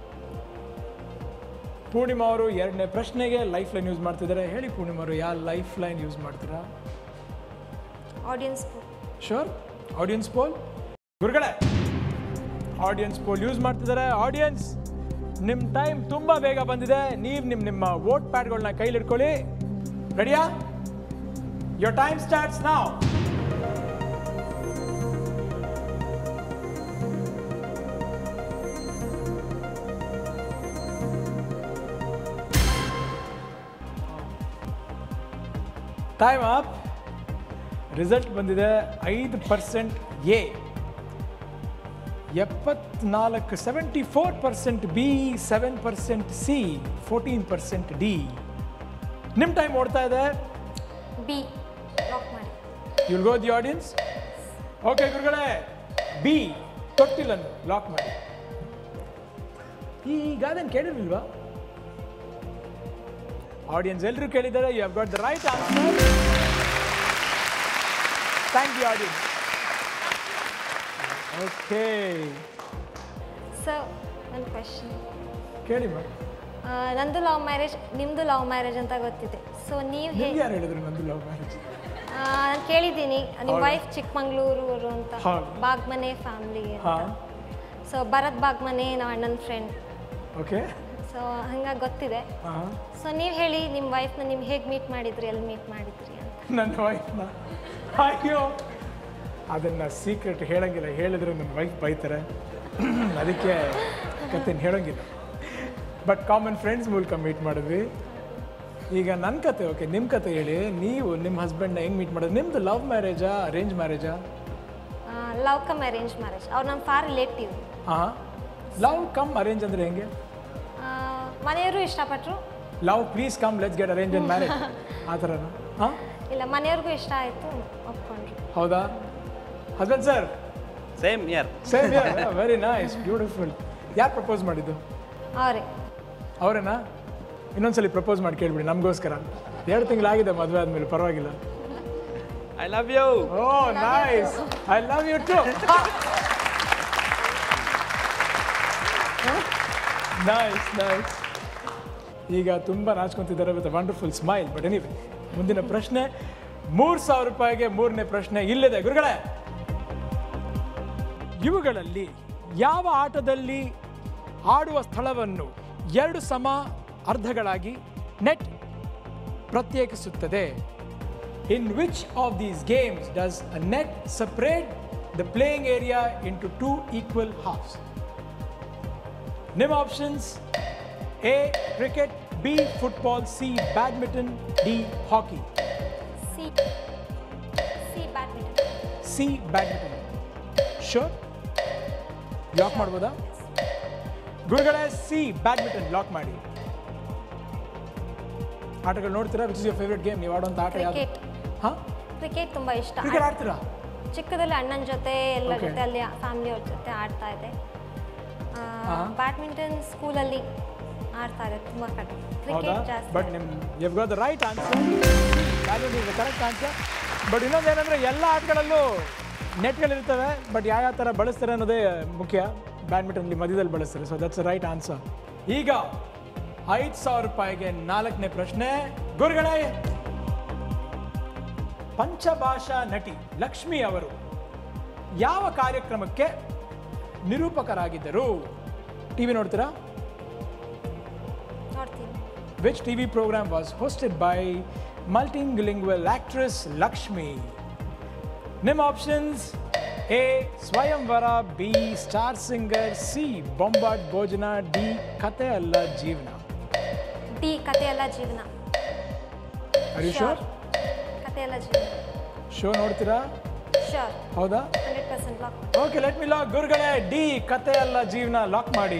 Speaker 1: ಪೂರ್ಣಿಮಾ ಅವರು ಎರಡನೇ ಪ್ರಶ್ನೆಗೆ ಲೈಫ್ ಲೈನ್ ಯೂಸ್ ಮಾಡ್ತಿದ್ದಾರೆ ಹೇಳಿ ಪೂರ್ಣಿಮಾ ಅವರು ಯಾವ ಲೈಫ್ ಲೈನ್ ಯೂಸ್ ಮಾಡ್ತೀರಾ
Speaker 2: ಆಡಿಯನ್ಸ್
Speaker 1: ಶೋರ್ ಆಡಿಯನ್ಸ್ ಪೋಲ್ ಗುರುಗಳೇ ಆಡಿಯನ್ಸ್ ಪೋಲ್ ಯೂಸ್ ಮಾಡ್ತಿದ್ದಾರೆ ಆಡಿಯನ್ಸ್ ನಿಮ್ಮ ಟೈಮ್ ತುಂಬ ಬೇಗ ಬಂದಿದೆ ನೀವು ನಿಮ್ಮ ನಿಮ್ಮ ವೋಟ್ ಪ್ಯಾಡ್ಗಳನ್ನ ಕೈಲಿ ಇಟ್ಕೊಳ್ಳಿ ರೆಡಿಯಾ your time starts now time up result ಬಂದಿದೆ ಐದು ಪರ್ಸೆಂಟ್ ಎ ಎಪ್ಪತ್ನಾಲ್ಕು seventy four percent B seven percent C fourteen percent D ನಿಮ್ಮ ಟೈಮ್ ಓಡ್ತಾ ಇದೆ
Speaker 2: ಬಿ ಲಾಕ್ ಮಾಡಿ
Speaker 1: you'll go the audience okay ಗುರುಗಳೇ ಬಿ ತೊಟ್ಟಿಲನ್ನು ಲಾಕ್ ಮಾಡಿ ಈಗ ಅದನ್ನು ಕೇಳಿರ್ಲಿಲ್ವಾ ಆಡಿಯನ್ಸ್ ಎಲ್ಲರೂ ಕೇಳಿದ್ದಾರೆ you have got the right answer thank you audience okay
Speaker 2: sir ಒಂದು ಕ್ವೆಶನ್
Speaker 1: ಕೇಳಿ ಮಾಡಿ
Speaker 2: ನಂದು ಲವ್ ಮ್ಯಾರೇಜ್ ನಿಮ್ಮದು ಲವ್ ಮ್ಯಾರೇಜ್ ಅಂತ ಗೊತ್ತಿದೆ ಸೊ ನೀವು
Speaker 1: ನಿಮ್ಗೆ
Speaker 2: ಹೇಗೆ
Speaker 1: ಯಾರು ಹೇಳಿದ್ರು ನಂದು ಲವ್ ಮ್ಯಾರೇಜ್
Speaker 2: ನಾನು ಕೇಳಿದ್ದೀನಿ ನಿಮ್ಮ
Speaker 1: ಹೌದಾ?
Speaker 2: ವೈಫ್ ಚಿಕ್ಕಮಂಗ್ಳೂರು ಅಂತ
Speaker 1: ಹೌದು.
Speaker 2: ಬಾಗ್ಮನೆ ಫ್ಯಾಮ್ಲಿ ಅಂತ
Speaker 1: ಹಾಂ
Speaker 2: ಸೊ ಭರತ್ ಬಾಗ್ಮನೆ ನಮ್ಮ ಅಣ್ಣನ ಫ್ರೆಂಡ್
Speaker 1: ಓಕೆ
Speaker 2: ಸೊ ಹಂಗಾಗಿ ಗೊತ್ತಿದೆ
Speaker 1: ಹಾಂ
Speaker 2: ಸೊ ನೀವು ಹೇಳಿ ನಿಮ್ಮ ವೈಫ್ನ ನೀವು ಹೇಗೆ ಮೀಟ್ ಮಾಡಿದ್ರಿ ಎಲ್ಲಿ ಮೀಟ್ ಮಾಡಿದ್ರಿ ಅಂತ
Speaker 1: ನನ್ನ ವೈಫ್ನ ಅಯ್ಯೋ ಅದನ್ನು ಸೀಕ್ರೆಟ್ ಹೇಳಂಗಿಲ್ಲ ಹೇಳಿದ್ರೆ ನನ್ನ ವೈಫ್ ಬೈತಾರೆ ಅದಕ್ಕೆ ಕತೆನ ಹೇಳೋಂಗಿಲ್ಲ ಬಟ್ ಕಾಮನ್ ಫ್ರೆಂಡ್ಸ್ ಮೂಲಕ ಮೀಟ್ ಮಾಡಿದ್ವಿ ಈಗ ನನ್ನ ಕತೆ ಓಕೆ ನಿಮ್ಮ ಕತೆ ಹೇಳಿ ನೀವು ನಿಮ್ಮ ಹಸ್ಬೆಂಡ್ನ ಹೆಂಗೆ ಮೀಟ್ ಮಾಡೋದು ನಿಮ್ಮದು ಲವ್ ಮ್ಯಾರೇಜಾ ಅರೇಂಜ್ ಮ್ಯಾರೇಜಾ
Speaker 2: ಲವ್ ಕಮ್ ಅರೇಂಜ್ ಮ್ಯಾರೇಜ್ ಅವ್ರು ನಮ್ಮ ಫಾರ್ ರಿಲೇಟಿವ್
Speaker 1: ಹಾಂ ಲವ್ ಕಮ್ ಅರೇಂಜ್ ಅಂದರೆ ಹೆಂಗೆ
Speaker 2: ಮನೆಯವರು ಇಷ್ಟಪಟ್ಟರು
Speaker 1: love please come let's get arrange and marriage ಆ ಥರನಾ ಹಾಂ
Speaker 2: ಇಲ್ಲ ಮನೆಯವ್ರಿಗೂ ಇಷ್ಟ ಆಯಿತು ಒಪ್ಕೊಂಡ್ರು
Speaker 1: ಹೌದಾ husband sir
Speaker 3: same year
Speaker 1: same very nice beautiful ಯಾರು ಪ್ರಪೋಸ್ ಮಾಡಿದ್ದು
Speaker 2: ಅವರೇ
Speaker 1: ಅವರೇನಾ ಇನ್ನೊಂದ್ಸಲಿ ಪ್ರಪೋಸ್ ಮಾಡಿ ಕೇಳ್ಬಿಡಿ ನಮಗೋಸ್ಕರ ಎರಡು ತಿಂಗಳಾಗಿದೆ ಮದುವೆ ಆದಮೇಲೆ ಪರವಾಗಿಲ್ಲ
Speaker 3: I love you
Speaker 1: oh nice I love you too nice nice ಈಗ ತುಂಬ ನಾಚ್ಕೊಂತಿದ್ದಾರೆ with wonderful smile but anyway ಮುಂದಿನ ಪ್ರಶ್ನೆ ಮೂರು ಸಾವಿರ ರೂಪಾಯಿಗೆ ಮೂರನೇ ಪ್ರಶ್ನೆ ಇಲ್ಲಿದೆ ಗುರುಗಳೇ ಇವುಗಳಲ್ಲಿ ಯಾವ ಆಟದಲ್ಲಿ ಆಡುವ ಸ್ಥಳವನ್ನು ಎರಡು ಸಮ ಅರ್ಧಗಳಾಗಿ ನೆಟ್ ಪ್ರತ್ಯೇಕಿಸುತ್ತದೆ in which of these games does a net separate the playing area into two equal halves ನಿಮ್ಮ options A cricket B football C badminton D hockey
Speaker 2: C C badminton
Speaker 1: C badminton sure lock ಮಾಡ್ಬೋದಾ ಗುರುಗಳೇ ಸಿ ಬ್ಯಾಡ್ಮಿಂಟನ್ ಲಾಕ್ ಮಾಡಿ ಆಟಗಳು ನೋಡ್ತೀರಾ which is your favourite game ನೀವು ಆಡುವಂಥ ಆಟ ಯಾವುದು
Speaker 2: ಕ್ರಿಕೆಟ್
Speaker 1: ಹಾಂ
Speaker 2: ಕ್ರಿಕೆಟ್ ತುಂಬ ಇಷ್ಟ
Speaker 1: ಕ್ರಿಕೆಟ್ ಆಡ್ತೀರಾ
Speaker 2: ಚಿಕ್ಕದಲ್ಲಿ ಅಣ್ಣನ ಜೊತೆ ಎಲ್ಲರ
Speaker 1: Okay.
Speaker 2: ಜೊತೆ ಅಲ್ಲಿ ಫ್ಯಾಮಿಲಿಯವ್ರ ಜೊತೆ ಆಡ್ತಾ ಇದೆ
Speaker 1: ಹಾ.
Speaker 2: ಬ್ಯಾಡ್ಮಿಂಟನ್ ಸ್ಕೂಲಲ್ಲಿ ಆಡ್ತಾ ಇದೆ ತುಂಬ ಕಡಿಮೆ
Speaker 1: ಹೌದಾ
Speaker 2: ಕ್ರಿಕೆಟ್ ಜಾಸ್ತಿ
Speaker 1: ಬಟ್ ನಿಮ್ you've got the right answer badminton is correct answer but ಇನ್ನೊಂದು ಏನಂದ್ರೆ ಎಲ್ಲ ಆಟಗಳಲ್ಲೂ ನೆಟ್ಗಳಿರ್ತವೆ ಬಟ್ ಯಾವ ಯಾವ ಥರ ಬಳಸ್ತಾರೆ ಅನ್ನೋದೇ ಮುಖ್ಯ ಬ್ಯಾಡ್ಮಿಂಟನ್ಲಿ ಮಧ್ಯದಲ್ಲಿ ಬಳಸ್ತಾರೆ ಸೊ ದಟ್ಸ್ ರೈಟ್ ಆನ್ಸರ್ ಈಗ ಐದು ಸಾವಿರ ರೂಪಾಯಿಗೆ ನಾಲ್ಕನೇ ಪ್ರಶ್ನೆ ಗುರುಗಳೇ ಪಂಚಭಾಷಾ ನಟಿ ಲಕ್ಷ್ಮಿ ಅವರು ಯಾವ ಕಾರ್ಯಕ್ರಮಕ್ಕೆ ನಿರೂಪಕರಾಗಿದ್ದರು ಟಿವಿ ನೋಡ್ತೀರಾ
Speaker 2: ನೋಡ್ತೀನಿ
Speaker 1: which TV program was hosted by multilingual actress Lakshmi? Name options A. Swayamvara B. Star Singer C. Bombard Bojana D. Kate Alla Jeevana.
Speaker 2: D ಕತೆ ಎಲ್ಲ ಜೀವನ
Speaker 1: Are you sure?
Speaker 2: ಕತೆ ಎಲ್ಲ ಜೀವನ
Speaker 1: ಶೋ ನೋಡ್ತೀರಾ
Speaker 2: ಶೋರ್
Speaker 1: ಹೌದಾ
Speaker 2: hundred percent lock
Speaker 1: okay let me lock ಗುರುಗಳೇ ಡಿ ಕತೆ ಅಲ್ಲ ಜೀವನ ಲಾಕ್ ಮಾಡಿ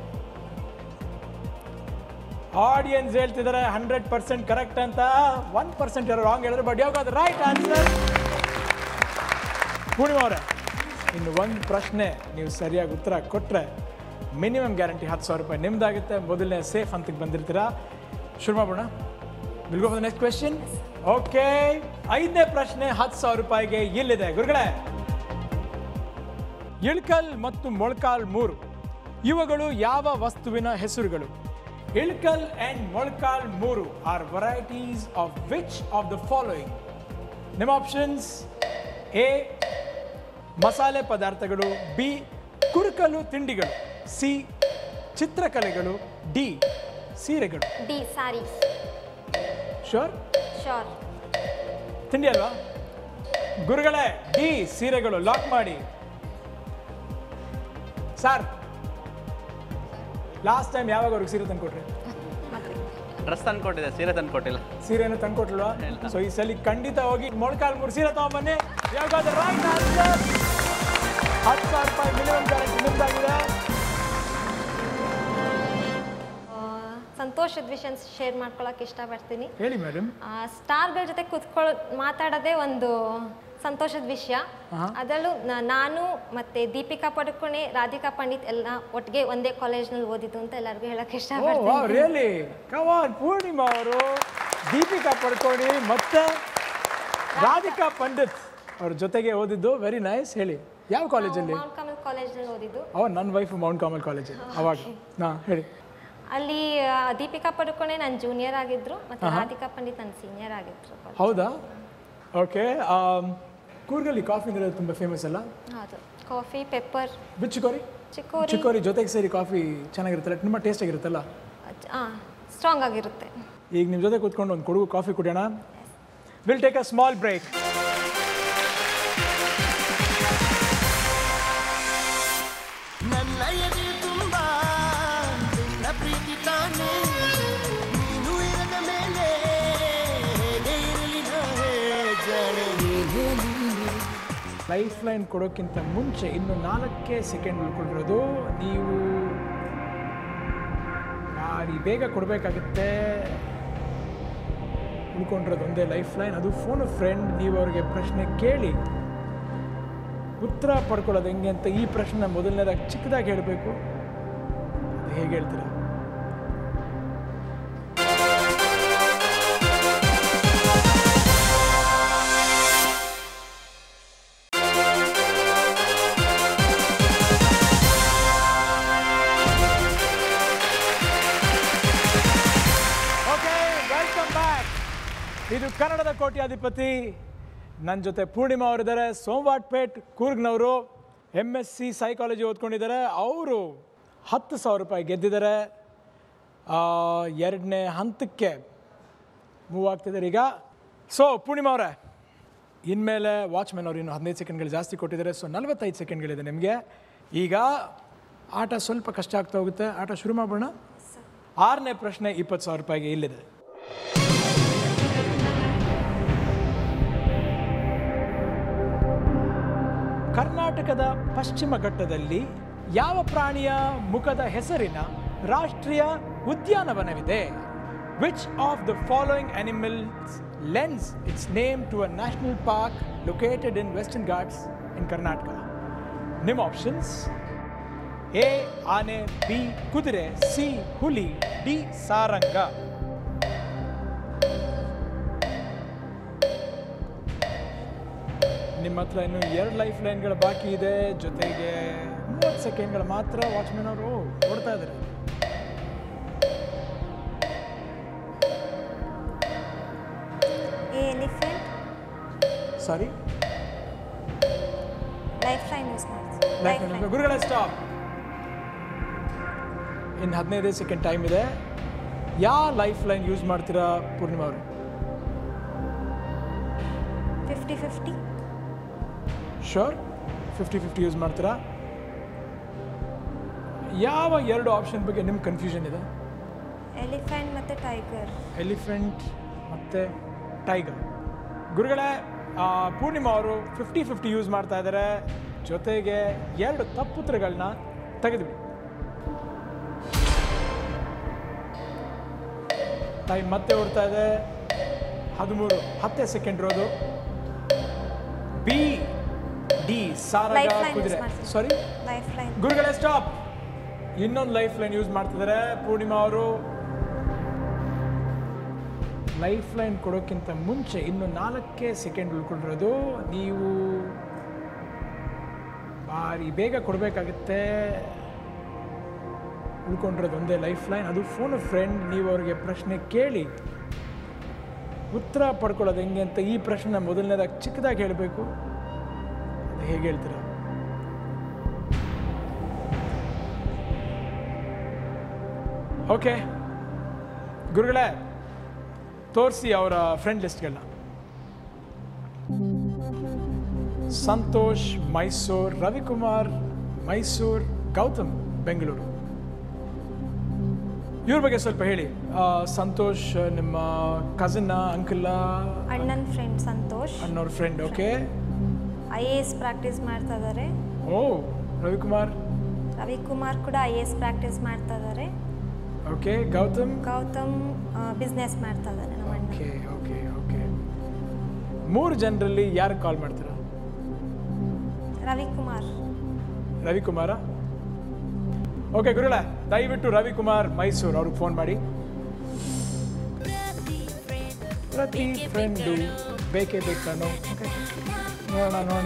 Speaker 1: ಆಡಿಯನ್ಸ್ ಹೇಳ್ತಿದ್ದಾರೆ ಹಂಡ್ರೆಡ್ ಪರ್ಸೆಂಟ್ ಕರೆಕ್ಟ್ ಅಂತ ಒನ್ ಪರ್ಸೆಂಟ್ ಯಾರು ರಾಂಗ್ ಹೇಳಿದ್ರೆ ಬಟ್ ಯಾವ ರೈಟ್ ಆನ್ಸರ್ ಪೂರ್ಣಿಮಾ ಅವರೇ ಇನ್ನು ಒಂದು ಪ್ರಶ್ನೆ ನೀವು ಸರಿಯಾಗಿ ಉತ್ತರ ಕೊಟ್ಟರೆ ಮಿನಿಮಮ್ ಗ್ಯಾರಂಟಿ ಹತ್ತು ಸಾವಿರ ರೂಪಾಯಿ ನಿಮ್ದಾಗುತ್ತೆ ಮೊದಲನೇ ಸೇಫ್ ಹಂತಕ್ಕೆ ಬಂದಿರ್ತೀರಾ ಶುರು ಮಾಡೋಣ will go for next question okay ಐದನೇ ಪ್ರಶ್ನೆ ಹತ್ತು ಸಾವಿರ ರೂಪಾಯಿಗೆ ಇಲ್ಲಿದೆ ಗುರುಗಳೇ ಇಳ್ಕಲ್ ಮತ್ತು ಮೊಳ್ಕಾಲ್ ಮೂರು ಇವುಗಳು ಯಾವ ವಸ್ತುವಿನ ಹೆಸರುಗಳು Ilkal and Molakalmuru are varieties of which of the following ನಿಮ್ಮ ಆಪ್ಷನ್ಸ್ ಎ ಮಸಾಲೆ ಪದಾರ್ಥಗಳು ಬಿ ಕುರುಕಲು ತಿಂಡಿಗಳು ಸಿ ಚಿತ್ರಕಲೆಗಳು ಡಿ ಸೀರೆಗಳು
Speaker 2: ಡಿ ಸ್ಯಾರೀಸ್
Speaker 1: ಶೋರ್
Speaker 2: ಶೋರ್
Speaker 1: ತಿಂಡಿ ಅಲ್ವಾ ಗುರುಗಳೇ ಡಿ ಸೀರೆಗಳು ಲಾಕ್ ಮಾಡಿ ಸರ್ ಲಾಸ್ಟ್ ಟೈಮ್ ಯಾವಾಗ ಅವ್ರಿಗೆ ಸೀರೆ ತಂದ್ಕೊಟ್ರಿ
Speaker 2: ಮತ್ತೆ
Speaker 3: ಡ್ರೆಸ್ ತಂದ್ಕೊಟ್ಟಿದೆ ಸೀರೆ ತಂದ್ಕೊಟ್ಟಿಲ್ಲ
Speaker 1: ಸೀರೆಯನ್ನು ತಂದ್ಕೊಟ್ಲ್ವಾ ಸೊ ಈ ಸಲ ಖಂಡಿತ ಹೋಗಿ ಮೊಳಕಾಲ್ ಮೂರು ಸೀರೆ ತಗೊಂಬನ್ನಿ ಯಾವಾಗ ರೈಟ್ ಆನ್ಸರ್ ಹತ್ತು ಸಾವಿರ ರೂಪಾಯಿ ಮಿನಿಮಮ್ ಗ್ಯಾರಂಟಿ ನಿಮ್ದಾಗಿದೆ
Speaker 2: ಆ, ಸಂತೋಷದ ವಿಷಯ ಶೇರ್ ಮಾಡ್ಕೊಳಕ್ಕೆ ಇಷ್ಟಪಡ್ತೀನಿ
Speaker 1: ಹೇಳಿ ಮೇಡಮ್
Speaker 2: ಆ, ಸ್ಟಾರ್ಗಳ ಜೊತೆ ಕೂತ್ಕೊಳ್ಳೋ ಮಾತಾಡೋದೇ ಒಂದು ಸಂತೋಷದ ವಿಷಯ ಅದರಲ್ಲೂ ನ- ನಾನು ಮತ್ತೆ ದೀಪಿಕಾ ಪಡುಕೋಣೆ ರಾಧಿಕಾ ಪಂಡಿತ್ ಎಲ್ಲ ಒಟ್ಟಿಗೆ ಒಂದೇ ಕಾಲೇಜ್ನಲ್ಲಿ ಓದಿದ್ದು ಅಂತ ಎಲ್ಲರಿಗೂ ಹೇಳಕ್ಕೆ
Speaker 1: ಓ
Speaker 2: ಇಷ್ಟಪಡ್ತೀನಿ
Speaker 1: ವಾವ್ ರಿಯಲಿ ಕಮಾನ್ ಪೂರ್ಣಿಮಾ ಅವರು ದೀಪಿಕಾ ಪಡ್ಕೋಣಿ ಮತ್ತೆ ರಾಧಿಕಾ ಪಂಡಿತ್ ಅವ್ರ ಜೊತೆಗೆ ಓದಿದ್ದು ವೆರಿ ನೈಸ್ ಹೇಳಿ ಯಾವ ಕಾಲೇಜಲ್ಲಿ
Speaker 2: ಮೌಂಟ್ ಕಾಮಲ್ ಕಾಲೇಜ್ನಲ್ಲಿ ಓದಿದ್ದು
Speaker 1: ಅವ ನನ್ನ ವೈಫ್ ಮೌಂಟ್ ಕಾಮಲ್ ಕಾಲೇಜಲ್ಲಿ ಅವಾಗ ಹಾ ಹೇಳಿ
Speaker 2: ಅಲ್ಲಿ ಆ, ದೀಪಿಕಾ ಪಡುಕೋಣೆ ನನ್ನ ಜೂನಿಯರ್ ಆಗಿದ್ರು ಮತ್ತೆ ರಾಧಿಕಾ ಪಂಡಿತ್ ನನ್ನ ಸೀನಿಯರ್ ಆಗಿದ್ರು
Speaker 1: ಹೌದಾ ಓಕೆ ಕೂರ್ಗಲ್ಲಿ ಕಾಫಿ ಅಂದರೆ ತುಂಬ ಫೇಮಸ್ ಅಲ್ಲ
Speaker 2: ಹೌದು ಕಾಫಿ ಪೆಪ್ಪರ್
Speaker 1: ಬಿಚ್ಚಿಕೋರಿ
Speaker 2: ಚಿಕ್ಕೋರಿ
Speaker 1: ಚಿಕ್ಕೋರಿ ಜೊತೆಗೆ ಸೇರಿ ಕಾಫಿ ಚೆನ್ನಾಗಿರುತ್ತಲ್ಲ ತುಂಬ ಟೇಸ್ಟ್ ಆಗಿರುತ್ತಲ್ಲ
Speaker 2: ಸ್ಟ್ರಾಂಗ್ ಆಗಿರುತ್ತೆ
Speaker 1: ಈಗ ನಿಮ್ಮ ಜೊತೆ ಕೂತ್ಕೊಂಡು ಒಂದು ಕೊಡುಗು ಕಾಫಿ ಕುಡಿಯೋಣ will take a small break
Speaker 4: ನನ್ನ ಎದೆ ತುಂಬ ನಿನ್ನ ಪ್ರೀತಿ ತಾನೆ ನೀನು ಇರದ ಮೇಲೆ ಹೇಗೆ ಇರಲಿ ನಾನೇ ಜಾಣೆ ನೀನೇ ನೀನೆ
Speaker 1: ಲೈಫ್ ಲೈನ್ ಕೊಡೋಕ್ಕಿಂತ ಮುಂಚೆ ಇನ್ನು ನಾಲ್ಕೇ ಸೆಕೆಂಡ್ ಉಳ್ಕೊಂಡಿರೋದು ನೀವು ಯಾರಿ ಬೇಗ ಕೊಡಬೇಕಾಗುತ್ತೆ ಉಳ್ಕೊಂಡಿರೋದು ಒಂದೇ ಲೈಫ್ ಲೈನ್ ಅದು ಫೋನ್ ಫ್ರೆಂಡ್ ನೀವು ಅವ್ರಿಗೆ ಪ್ರಶ್ನೆ ಕೇಳಿ ಉತ್ತರ ಪಡ್ಕೊಳ್ಳೋದು ಹೆಂಗೆ ಅಂತ ಈ ಪ್ರಶ್ನೆ ಮೊದಲನೇದಾಗಿ ಚಿಕ್ಕದಾಗಿ ಹೇಳಬೇಕು ಅದು ಹೇಗೆ ಹೇಳ್ತೀರಾ ಓಕೆ ವೆಲ್ಕಮ್ ಬ್ಯಾಕ್ ಇದು ಕನ್ನಡದ ಕೋಟ್ಯಾಧಿಪತಿ ನನ್ನ ಜೊತೆ ಪೂರ್ಣಿಮಾ ಅವರಿದ್ದಾರೆ ಸೋಮವಾಟ್ಪೇಟ್ ಕೂರ್ಗ್ನವರು ಎಮ್ ಎಸ್ ಸಿ ಸೈಕಾಲಜಿ ಓದ್ಕೊಂಡಿದ್ದಾರೆ ಅವರು ಹತ್ತು ಸಾವಿರ ರೂಪಾಯಿ ಗೆದ್ದಿದ್ದಾರೆ ಆ, ಎರಡನೇ ಹಂತಕ್ಕೆ ಮೂವ್ ಆಗ್ತಿದ್ದಾರೆ ಈಗ ಸೊ ಪೂರ್ಣಿಮಾ ಅವರೇ ಇನ್ಮೇಲೆ ವಾಚ್ಮ್ಯಾನ್ ಅವರು ಇನ್ನು ಹದಿನೈದು ಸೆಕೆಂಡ್ಗಳು ಜಾಸ್ತಿ ಕೊಟ್ಟಿದ್ದಾರೆ ಸೊ ನಲವತ್ತೈದು ಸೆಕೆಂಡ್ಗಳಿದೆ ನಿಮಗೆ ಈಗ ಆಟ ಸ್ವಲ್ಪ ಕಷ್ಟ ಆಗ್ತಾ ಹೋಗುತ್ತೆ ಆಟ ಶುರು ಮಾಡೋಣ ಆರನೇ ಪ್ರಶ್ನೆ ಇಪ್ಪತ್ತು ಸಾವಿರ ರೂಪಾಯಿಗೆ ಇಲ್ಲಿದೆ ಕರ್ನಾಟಕದ ಪಶ್ಚಿಮ ಘಟ್ಟದಲ್ಲಿ ಯಾವ ಪ್ರಾಣಿಯ ಮುಖದ ಹೆಸರಿನ ರಾಷ್ಟ್ರೀಯ ಉದ್ಯಾನವನವಿದೆ which of the following animals lends its name to a national park located in Western Ghats in Karnataka ನಿಮ್ಮ ಆಪ್ಷನ್ಸ್ ಎ ಆನೆ ಬಿ ಕುದುರೆ ಸಿ ಹುಲಿ ಡಿ ಸಾರಂಗ ನಿಮ್ಮ ಹತ್ರ ಇನ್ನು ಎರಡು ಲೈಫ್ ಲೈನ್ಗಳು ಬಾಕಿ ಇದೆ ಜೊತೆಗೆ ಮೂವತ್ತು ಸೆಕೆಂಡ್ಗಳು ಮಾತ್ರ ವಾಚ್ಮೆನ್ ಅವರು ಓಡ್ತಾ ಇದ್ದಾರೆ
Speaker 2: A elephant
Speaker 1: sorry
Speaker 2: life line use ಮಾಡ್ತೀವಿ
Speaker 1: ಲೈಫ್ ಲೈನ್ ಗುರುಗಳೇ ಸ್ಟಾಪ್ ಇನ್ನು ಹದಿನೈದೇ ಸೆಕೆಂಡ್ ಟೈಮ್ ಇದೆ ಯಾವ ಲೈಫ್ ಲೈನ್ ಯೂಸ್ ಮಾಡ್ತೀರಾ ಪೂರ್ಣಿಮಾ ಅವರು
Speaker 2: fifty fifty
Speaker 1: sure fifty fifty use ಮಾಡ್ತೀರಾ ಯಾವ ಎರಡು ಆಪ್ಷನ್ ಬಗ್ಗೆ ನಿಮ್ಗೆ ಕನ್ಫ್ಯೂಷನ್ ಇದೆ
Speaker 2: ಎಲಿಫೆಂಟ್ ಮತ್ತು ಟೈಗರ್
Speaker 1: ಎಲಿಫೆಂಟ್ ಮತ್ತು ಟೈಗರ್ ಗುರುಗಳೇ ಆ, ಪೂರ್ಣಿಮಾ ಅವರು ಫಿಫ್ಟಿ ಫಿಫ್ಟಿ ಯೂಸ್ ಮಾಡ್ತಾ ಇದ್ದಾರೆ ಜೊತೆಗೆ ಎರಡು ತಪ್ಪುತ್ರಗಳನ್ನ ತೆಗೆದುಬಿಡಿ ಟೈಮ್ ಮತ್ತೆ ಓಡ್ತಾ ಇದೆ ಹದಿಮೂರು ಹತ್ತೇ ಸೆಕೆಂಡ್ ಇರೋದು ಬಿ ಡಿ ಸಾರಾಗ
Speaker 2: Lifeline use
Speaker 1: ಕುದುರೆ
Speaker 2: ಮಾಡ್ತೀನಿ.
Speaker 1: ಸಾರಿ
Speaker 2: ಲೈಫ್ ಲೈನ್
Speaker 1: ಗುರುಗಳೇ ಸ್ಟಾಪ್ ಇನ್ನೊಂದು ಲೈಫ್ ಲೈನ್ ಯೂಸ್ ಮಾಡ್ತಿದ್ದಾರೆ ಪೂರ್ಣಿಮಾ ಅವರು ಲೈಫ್ ಲೈನ್ ಕೊಡೋಕ್ಕಿಂತ ಮುಂಚೆ ಇನ್ನು ನಾಲ್ಕೇ ಸೆಕೆಂಡ್ ಉಳ್ಕೊಂಡಿರೋದು ನೀವು ಭಾರಿ ಬೇಗ ಕೊಡಬೇಕಾಗುತ್ತೆ ಉಳ್ಕೊಂಡಿರೋದು ಒಂದೇ ಲೈಫ್ ಲೈನ್ ಅದು ಫೋನ್ ಫ್ರೆಂಡ್ ನೀವು ಅವ್ರಿಗೆ ಪ್ರಶ್ನೆ ಕೇಳಿ ಉತ್ತರ ಪಡ್ಕೊಳ್ಳೋದು ಹೆಂಗೆ ಅಂತ ಈ ಪ್ರಶ್ನೆ ಮೊದಲನೇದಾಗಿ ಚಿಕ್ಕದಾಗಿ ಹೇಳಬೇಕು ಅದು ಹೇಗೆ ಹೇಳ್ತೀರಾ ಓಕೆ ಗುರುಗಳೇ ತೋರಿಸಿ ಅವರ ಫ್ರೆಂಡ್ ಲಿಸ್ಟ್ಗಳನ್ನ ಸಂತೋಷ್ ಮೈಸೂರ್ ರವಿಕುಮಾರ್ ಮೈಸೂರ್ ಗೌತಮ್ ಬೆಂಗಳೂರು ಇವ್ರ ಬಗ್ಗೆ ಸ್ವಲ್ಪ ಹೇಳಿ ಆ, ಸಂತೋಷ್ ನಿಮ್ಮ ಕಸಿನ್ನ ಅಂಕಲ್ಲ
Speaker 2: ಅಣ್ಣನ ಫ್ರೆಂಡ್ ಸಂತೋಷ್
Speaker 1: ಅನ್ನೋರ್ friend okay
Speaker 2: I A S practice ಮಾಡ್ತಾ ಇದ್ದಾರೆ
Speaker 1: ಓ ರವಿಕುಮಾರ್
Speaker 2: ರವಿಕುಮಾರ್ ಕೂಡ ಐ ಎ ಎಸ್ ಪ್ರಾಕ್ಟೀಸ್ ಮಾಡ್ತಾ ಇದ್ದಾರೆ
Speaker 1: ಓಕೆ ಗೌತಮ್
Speaker 2: ಗೌತಮ್ ಬಿಸ್ನೆಸ್ ಮಾಡ್ತಾ ಇದ್ದಾರೆ ನಮ್ಮ ಅಣ್ಣ
Speaker 1: ಓಕೆ ಓಕೆ ಓಕೆ ಮೂರು ಜನರಲ್ಲಿ ಯಾರು ಕಾಲ್ ಮಾಡ್ತೀರಾ
Speaker 2: ರವಿಕುಮಾರ್
Speaker 1: ರವಿಕುಮಾರ ಓಕೆ ಗುರುಳ ದಯವಿಟ್ಟು ರವಿಕುಮಾರ್ ಮೈಸೂರು ಅವ್ರಿಗೆ ಫೋನ್ ಮಾಡಿ ಪ್ರತಿ ಫ್ರೆಂಡು ಬೇಕೇ ಬೇಕಾನು ನೋಡೋಣ ನೋಡೋಣ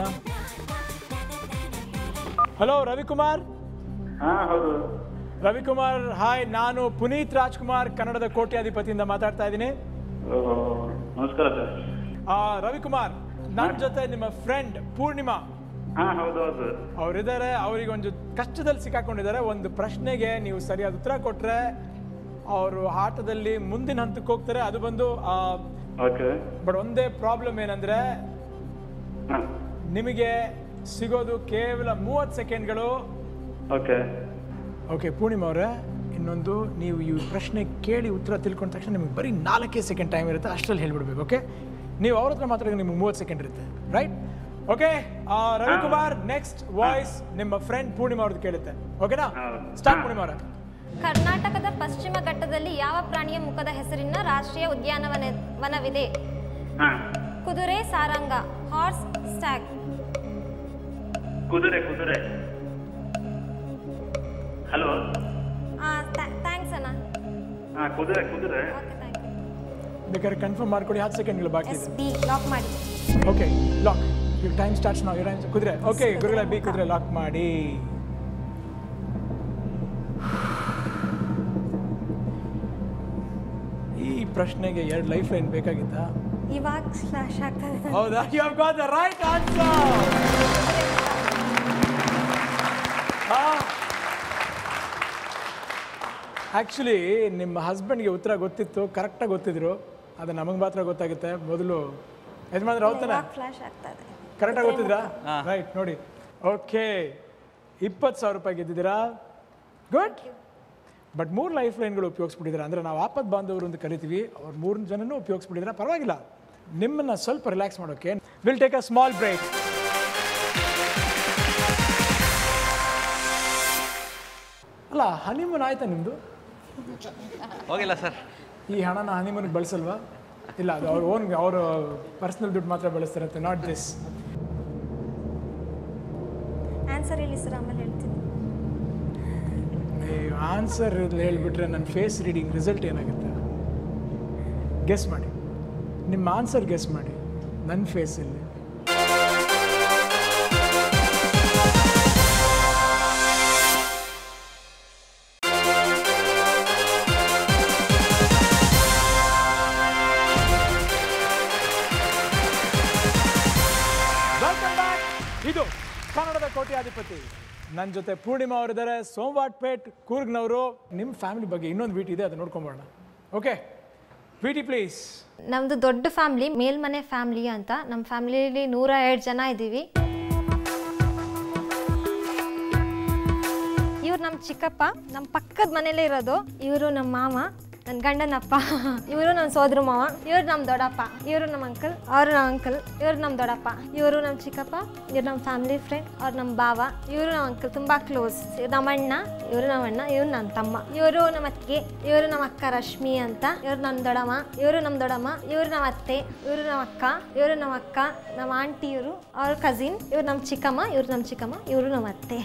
Speaker 1: ಹಲೋ ರವಿಕುಮಾರ್
Speaker 5: ಹಾ ಹೌದು
Speaker 1: ರವಿಕುಮಾರ್ ಹಾಯ್ ನಾನು ಪುನೀತ್ ರಾಜ್ಕುಮಾರ್ ಕನ್ನಡದ ಕೋಟ್ಯಾಧಿಪತಿಯಿಂದ ಮಾತಾಡ್ತಾ ಇದ್ದೀನಿ
Speaker 5: ಓಹೋ, ನಮಸ್ಕಾರ ಸರ್
Speaker 1: ಆ, ರವಿಕುಮಾರ್ ನನ್ನ ಜೊತೆ ನಿಮ್ಮ ಫ್ರೆಂಡ್ ಪೂರ್ಣಿಮಾ
Speaker 5: ಹಾ ಹೌದು ಹೌದು
Speaker 1: ಅವರಿದ್ದಾರೆ ಅವರಿಗೆ ಒಂದು ಕಷ್ಟದಲ್ಲಿ ಸಿಕ್ಕಾಕೊಂಡಿದ್ದಾರೆ ಒಂದು ಪ್ರಶ್ನೆಗೆ ನೀವು ಸರಿಯಾದ ಉತ್ತರ ಕೊಟ್ರೆ ಅವರು ಆಟದಲ್ಲಿ ಮುಂದಿನ ಹಂತಕ್ಕೆ ಹೋಗ್ತಾರೆ ಅದು ಬಂದು
Speaker 5: ಓಕೆ
Speaker 1: ಬಟ್ ಒಂದೇ ಪ್ರಾಬ್ಲಮ್ ಏನಂದ್ರೆ
Speaker 5: ಹಾ
Speaker 1: ನಿಮಗೆ ಸಿಗೋದು ಕೇವಲ ಮೂವತ್ತು ಸೆಕೆಂಡ್ಗಳು
Speaker 5: ಓಕೆ
Speaker 1: ಓಕೆ ಪೂರ್ಣಿಮಾ ಅವರೇ ಇನ್ನೊಂದು ನೀವು ಈ ಪ್ರಶ್ನೆ ಕೇಳಿ ಉತ್ತರ ತಿಳ್ಕೊಂಡ ತಕ್ಷಣ ನಿಮಗೆ ಬರೀ ನಾಲ್ಕೇ ಸೆಕೆಂಡ್ ಟೈಮ್ ಇರುತ್ತೆ ಅಷ್ಟರಲ್ಲಿ ಹೇಳ್ಬಿಡ್ಬೇಕು ಓಕೆ ನೀವು ಅವ್ರ ಹತ್ರ ಮಾತ್ರ ನಿಮ್ಗೆ ಮೂವತ್ತು ಸೆಕೆಂಡ್ ಇರುತ್ತೆ right okay Ravikumar next voice ನಿಮ್ಮ ಫ್ರೆಂಡ್ ಪೂರ್ಣಿಮಾ ಅವ್ರದ್ದು ಕೇಳುತ್ತೆ ಓಕೆನಾ
Speaker 5: ಹೌದು.
Speaker 1: ಸ್ಟಾರ್ಟ್
Speaker 5: ಹಾ.
Speaker 1: ಪೂರ್ಣಿಮಾ ಅವರೇ
Speaker 2: ಕರ್ನಾಟಕದ ಪಶ್ಚಿಮ ಘಟ್ಟದಲ್ಲಿ ಯಾವ ಪ್ರಾಣಿಯ ಮುಖದ ಹೆಸರಿನ ರಾಷ್ಟ್ರೀಯ ಉದ್ಯಾನವನ ವನವಿದೆ
Speaker 5: ಹಾ
Speaker 2: ಕುದುರೆ ಸಾರಂಗ ಹಾರ್ಸ್ ಸ್ಟ್ಯಾಗ್
Speaker 5: ಕುದುರೆ ಕುದುರೆ ಹಲೋ
Speaker 2: ಥ್ಯಾಂಕ್ಸ್ ಅಣ್ಣ
Speaker 5: ಹಾ ಕುದುರೆ ಕುದುರೆ
Speaker 2: ಓಕೆ ಥ್ಯಾಂಕ್ ಯು
Speaker 1: ಬೇಕಾದ್ರೆ ಕನ್ಫರ್ಮ್ ಮಾಡ್ಕೊಡಿ ಹತ್ತು ಸೆಕೆಂಡ್ಗಳು ಬಾಕಿ
Speaker 2: ಎಸ್
Speaker 1: ಇದೆ
Speaker 2: ಬಿ ಲಾಕ್ ಮಾಡಿ
Speaker 1: okay lock you time starts now time ಕುದುರೆ ಓಕೆ ಗುರುಗಳ ಬಿ ಕುದುರೆ ಲಾಕ್ ಮಾಡಿ ಈ ಪ್ರಶ್ನೆಗೆ ಎರಡು ಲೈಫ್ ಲೈನ್ ಬೇಕಾಗಿತ್ತಾ
Speaker 2: ಇವಾಗ ಫ್ಲಾಶ್ ಆಗ್ತಾ ಇದೆ
Speaker 1: ಹೌದಾ you have got the right answer actually ನಿಮ್ಮ ಹಸ್ಬೆಂಡ್ಗೆ ಉತ್ತರ ಗೊತ್ತಿತ್ತು ಕರೆಕ್ಟಾಗಿ ಗೊತ್ತಿದ್ರು ಅದು ನಮಗೆ ಮಾತ್ರ ಗೊತ್ತಾಗುತ್ತೆ ಮೊದಲು ಯಜಮಾನ್ರು ಹೌದಾನೆ
Speaker 2: ಇವಾಗ ಫ್ಲಾಶ್ ಆಗ್ತಾ ಇದೆ
Speaker 1: ಕರೆಕ್ಟಾಗಿ ಗೊತ್ತಿದ್ರಾ ರೈಟ್ ನೋಡಿ ಓಕೆ ಇಪ್ಪತ್ತು ಸಾವಿರ ರೂಪಾಯಿ ಗೆದ್ದಿದ್ದೀರಾ ಗುಡ್ ಬಟ್ ಮೂರು ಲೈಫ್ ಲೈನ್ಗಳು ಉಪಯೋಗಿಸ್ಬಿಟ್ಟಿದ್ದೀರಾ ಅಂದರೆ ನಾವು ಆಪತ್ ಬಾಂಧವರು ಅಂತ ಕರಿತೀವಿ ಅವ್ರು ಮೂರು ಜನನೂ ಉಪಯೋಗಿಸ್ಬಿಟ್ಟಿದ್ದೀರಾ ಪರವಾಗಿಲ್ಲ ನಿಮ್ಮನ್ನು ಸ್ವಲ್ಪ ರಿಲ್ಯಾಕ್ಸ್ ಮಾಡೋಕ್ಕೆ will take a small break ಅಲ್ಲ ಹನಿಮೂನ್ ಆಯ್ತಾ ನಿಮ್ಮದು
Speaker 3: ಹೋಗಿಲ್ಲ ಸರ್
Speaker 1: ಈ ಹಣನ ಹನಿಮೂನಿಗೆ ಬಳಸಲ್ವಾ ಇಲ್ಲ ಅದು ಅವ್ರ ಓನ್ ಅವರು ಪರ್ಸ್ನಲ್ ದುಡ್ಡು ಮಾತ್ರ ಬಳಸ್ತಾರಂತೆ ನಾಟ್ ದಿಸ್
Speaker 2: ಆನ್ಸರ್ ಹೇಳಿ ಸರ್ ಆಮೇಲೆ ಹೇಳ್ತೀನಿ
Speaker 1: ನೀವು ಆನ್ಸರ್ ಹೇಳಿಬಿಟ್ರೆ ನನ್ನ ಫೇಸ್ ರೀಡಿಂಗ್ ರಿಸಲ್ಟ್ ಏನಾಗುತ್ತೆ ಗೆಸ್ ಮಾಡಿ ನಿಮ್ಮ ಆನ್ಸರ್ ಗೆಸ್ ಮಾಡಿ ನನ್ನ ಫೇಸಲ್ಲಿ ವೆಲ್ಕಮ್ ಬ್ಯಾಕ್ ಇದು ಕನ್ನಡದ ಕೋಟ್ಯಾಧಿಪತಿ ನನ್ನ ಜೊತೆ ಪೂರ್ಣಿಮಾ ಅವರಿದ್ದಾರೆ ಸೋಮವಾಟ್ಪೇಟ್ ಕೂರ್ಗ್ನವರು ನಿಮ್ಮ ಫ್ಯಾಮಿಲಿ ಬಗ್ಗೆ ಇನ್ನೊಂದು ವೀಟ್ ಇದೆ ಅದನ್ನ ನೋಡ್ಕೊಂಬೋಣ ಓಕೆ ವಿಟಿ ಪ್ಲೀಸ್
Speaker 2: ನಮ್ಮದು ದೊಡ್ಡ ಫ್ಯಾಮ್ಲಿ ಮೇಲ್ಮನೆ ಫ್ಯಾಮ್ಲಿ ಅಂತ ನಮ್ಮ ಫ್ಯಾಮ್ಲಿಲಿ ನೂರ ಎರಡು ಜನ ಇದ್ದೀವಿ ಇವ್ರು ನಮ್ಮ ಚಿಕ್ಕಪ್ಪ ನಮ್ಮ ಪಕ್ಕದ ಮನೇಲೇ ಇರೋದು ಇವರು ನಮ್ಮ ಮಾವ ನನ್ನ ಗಂಡನಪ್ಪ ಇವರು ನನ್ನ ಸೋದರ ಮಾವ ಇವ್ರು ನಮ್ಮ ದೊಡ್ಡಪ್ಪ ಇವರು ನಮ್ಮ ಅಂಕಲ್ ಅವರು ನಮ್ಮ ಅಂಕಲ್ ಇವ್ರು ನಮ್ಮ ದೊಡ್ಡಪ್ಪ ಇವರು ನಮ್ಮ ಚಿಕ್ಕಪ್ಪ ಇವ್ರು ನಮ್ಮ ಫ್ಯಾಮಿಲಿ ಫ್ರೆಂಡ್ ಅವ್ರು ನಮ್ಮ ಬಾವ ಇವರು ನಮ್ಮ ಅಂಕಲ್ ತುಂಬ ಕ್ಲೋಸ್ ನಮ್ಮ ಅಣ್ಣ ಇವರು ನಮ್ಮ ಅಣ್ಣ ಇವ್ರು ನನ್ನ ತಮ್ಮ ಇವರು ನಮ್ಮ ಅತ್ತಿಗೆ ಇವರು ನಮ್ಮ ಅಕ್ಕ ರಶ್ಮಿ ಅಂತ ಇವ್ರು ನನ್ನ ದೊಡ್ಡಮ್ಮ ಇವರು ನಮ್ಮ ದೊಡ್ಡಮ್ಮ ಇವರು ನಮ್ಮ ಅತ್ತೆ ಇವರು ನಮ್ಮ ಅಕ್ಕ ಇವರು ನಮ್ಮ ಅಕ್ಕ ನಮ್ಮ ಆಂಟಿ ಇವರು ಅವ್ರ ಕಸಿನ್ ಇವ್ರು ನಮ್ಮ ಚಿಕ್ಕಮ್ಮ ಇವ್ರು ನಮ್ಮ ಚಿಕ್ಕಮ್ಮ ಇವರು ನಮ್ಮ ಅತ್ತೆ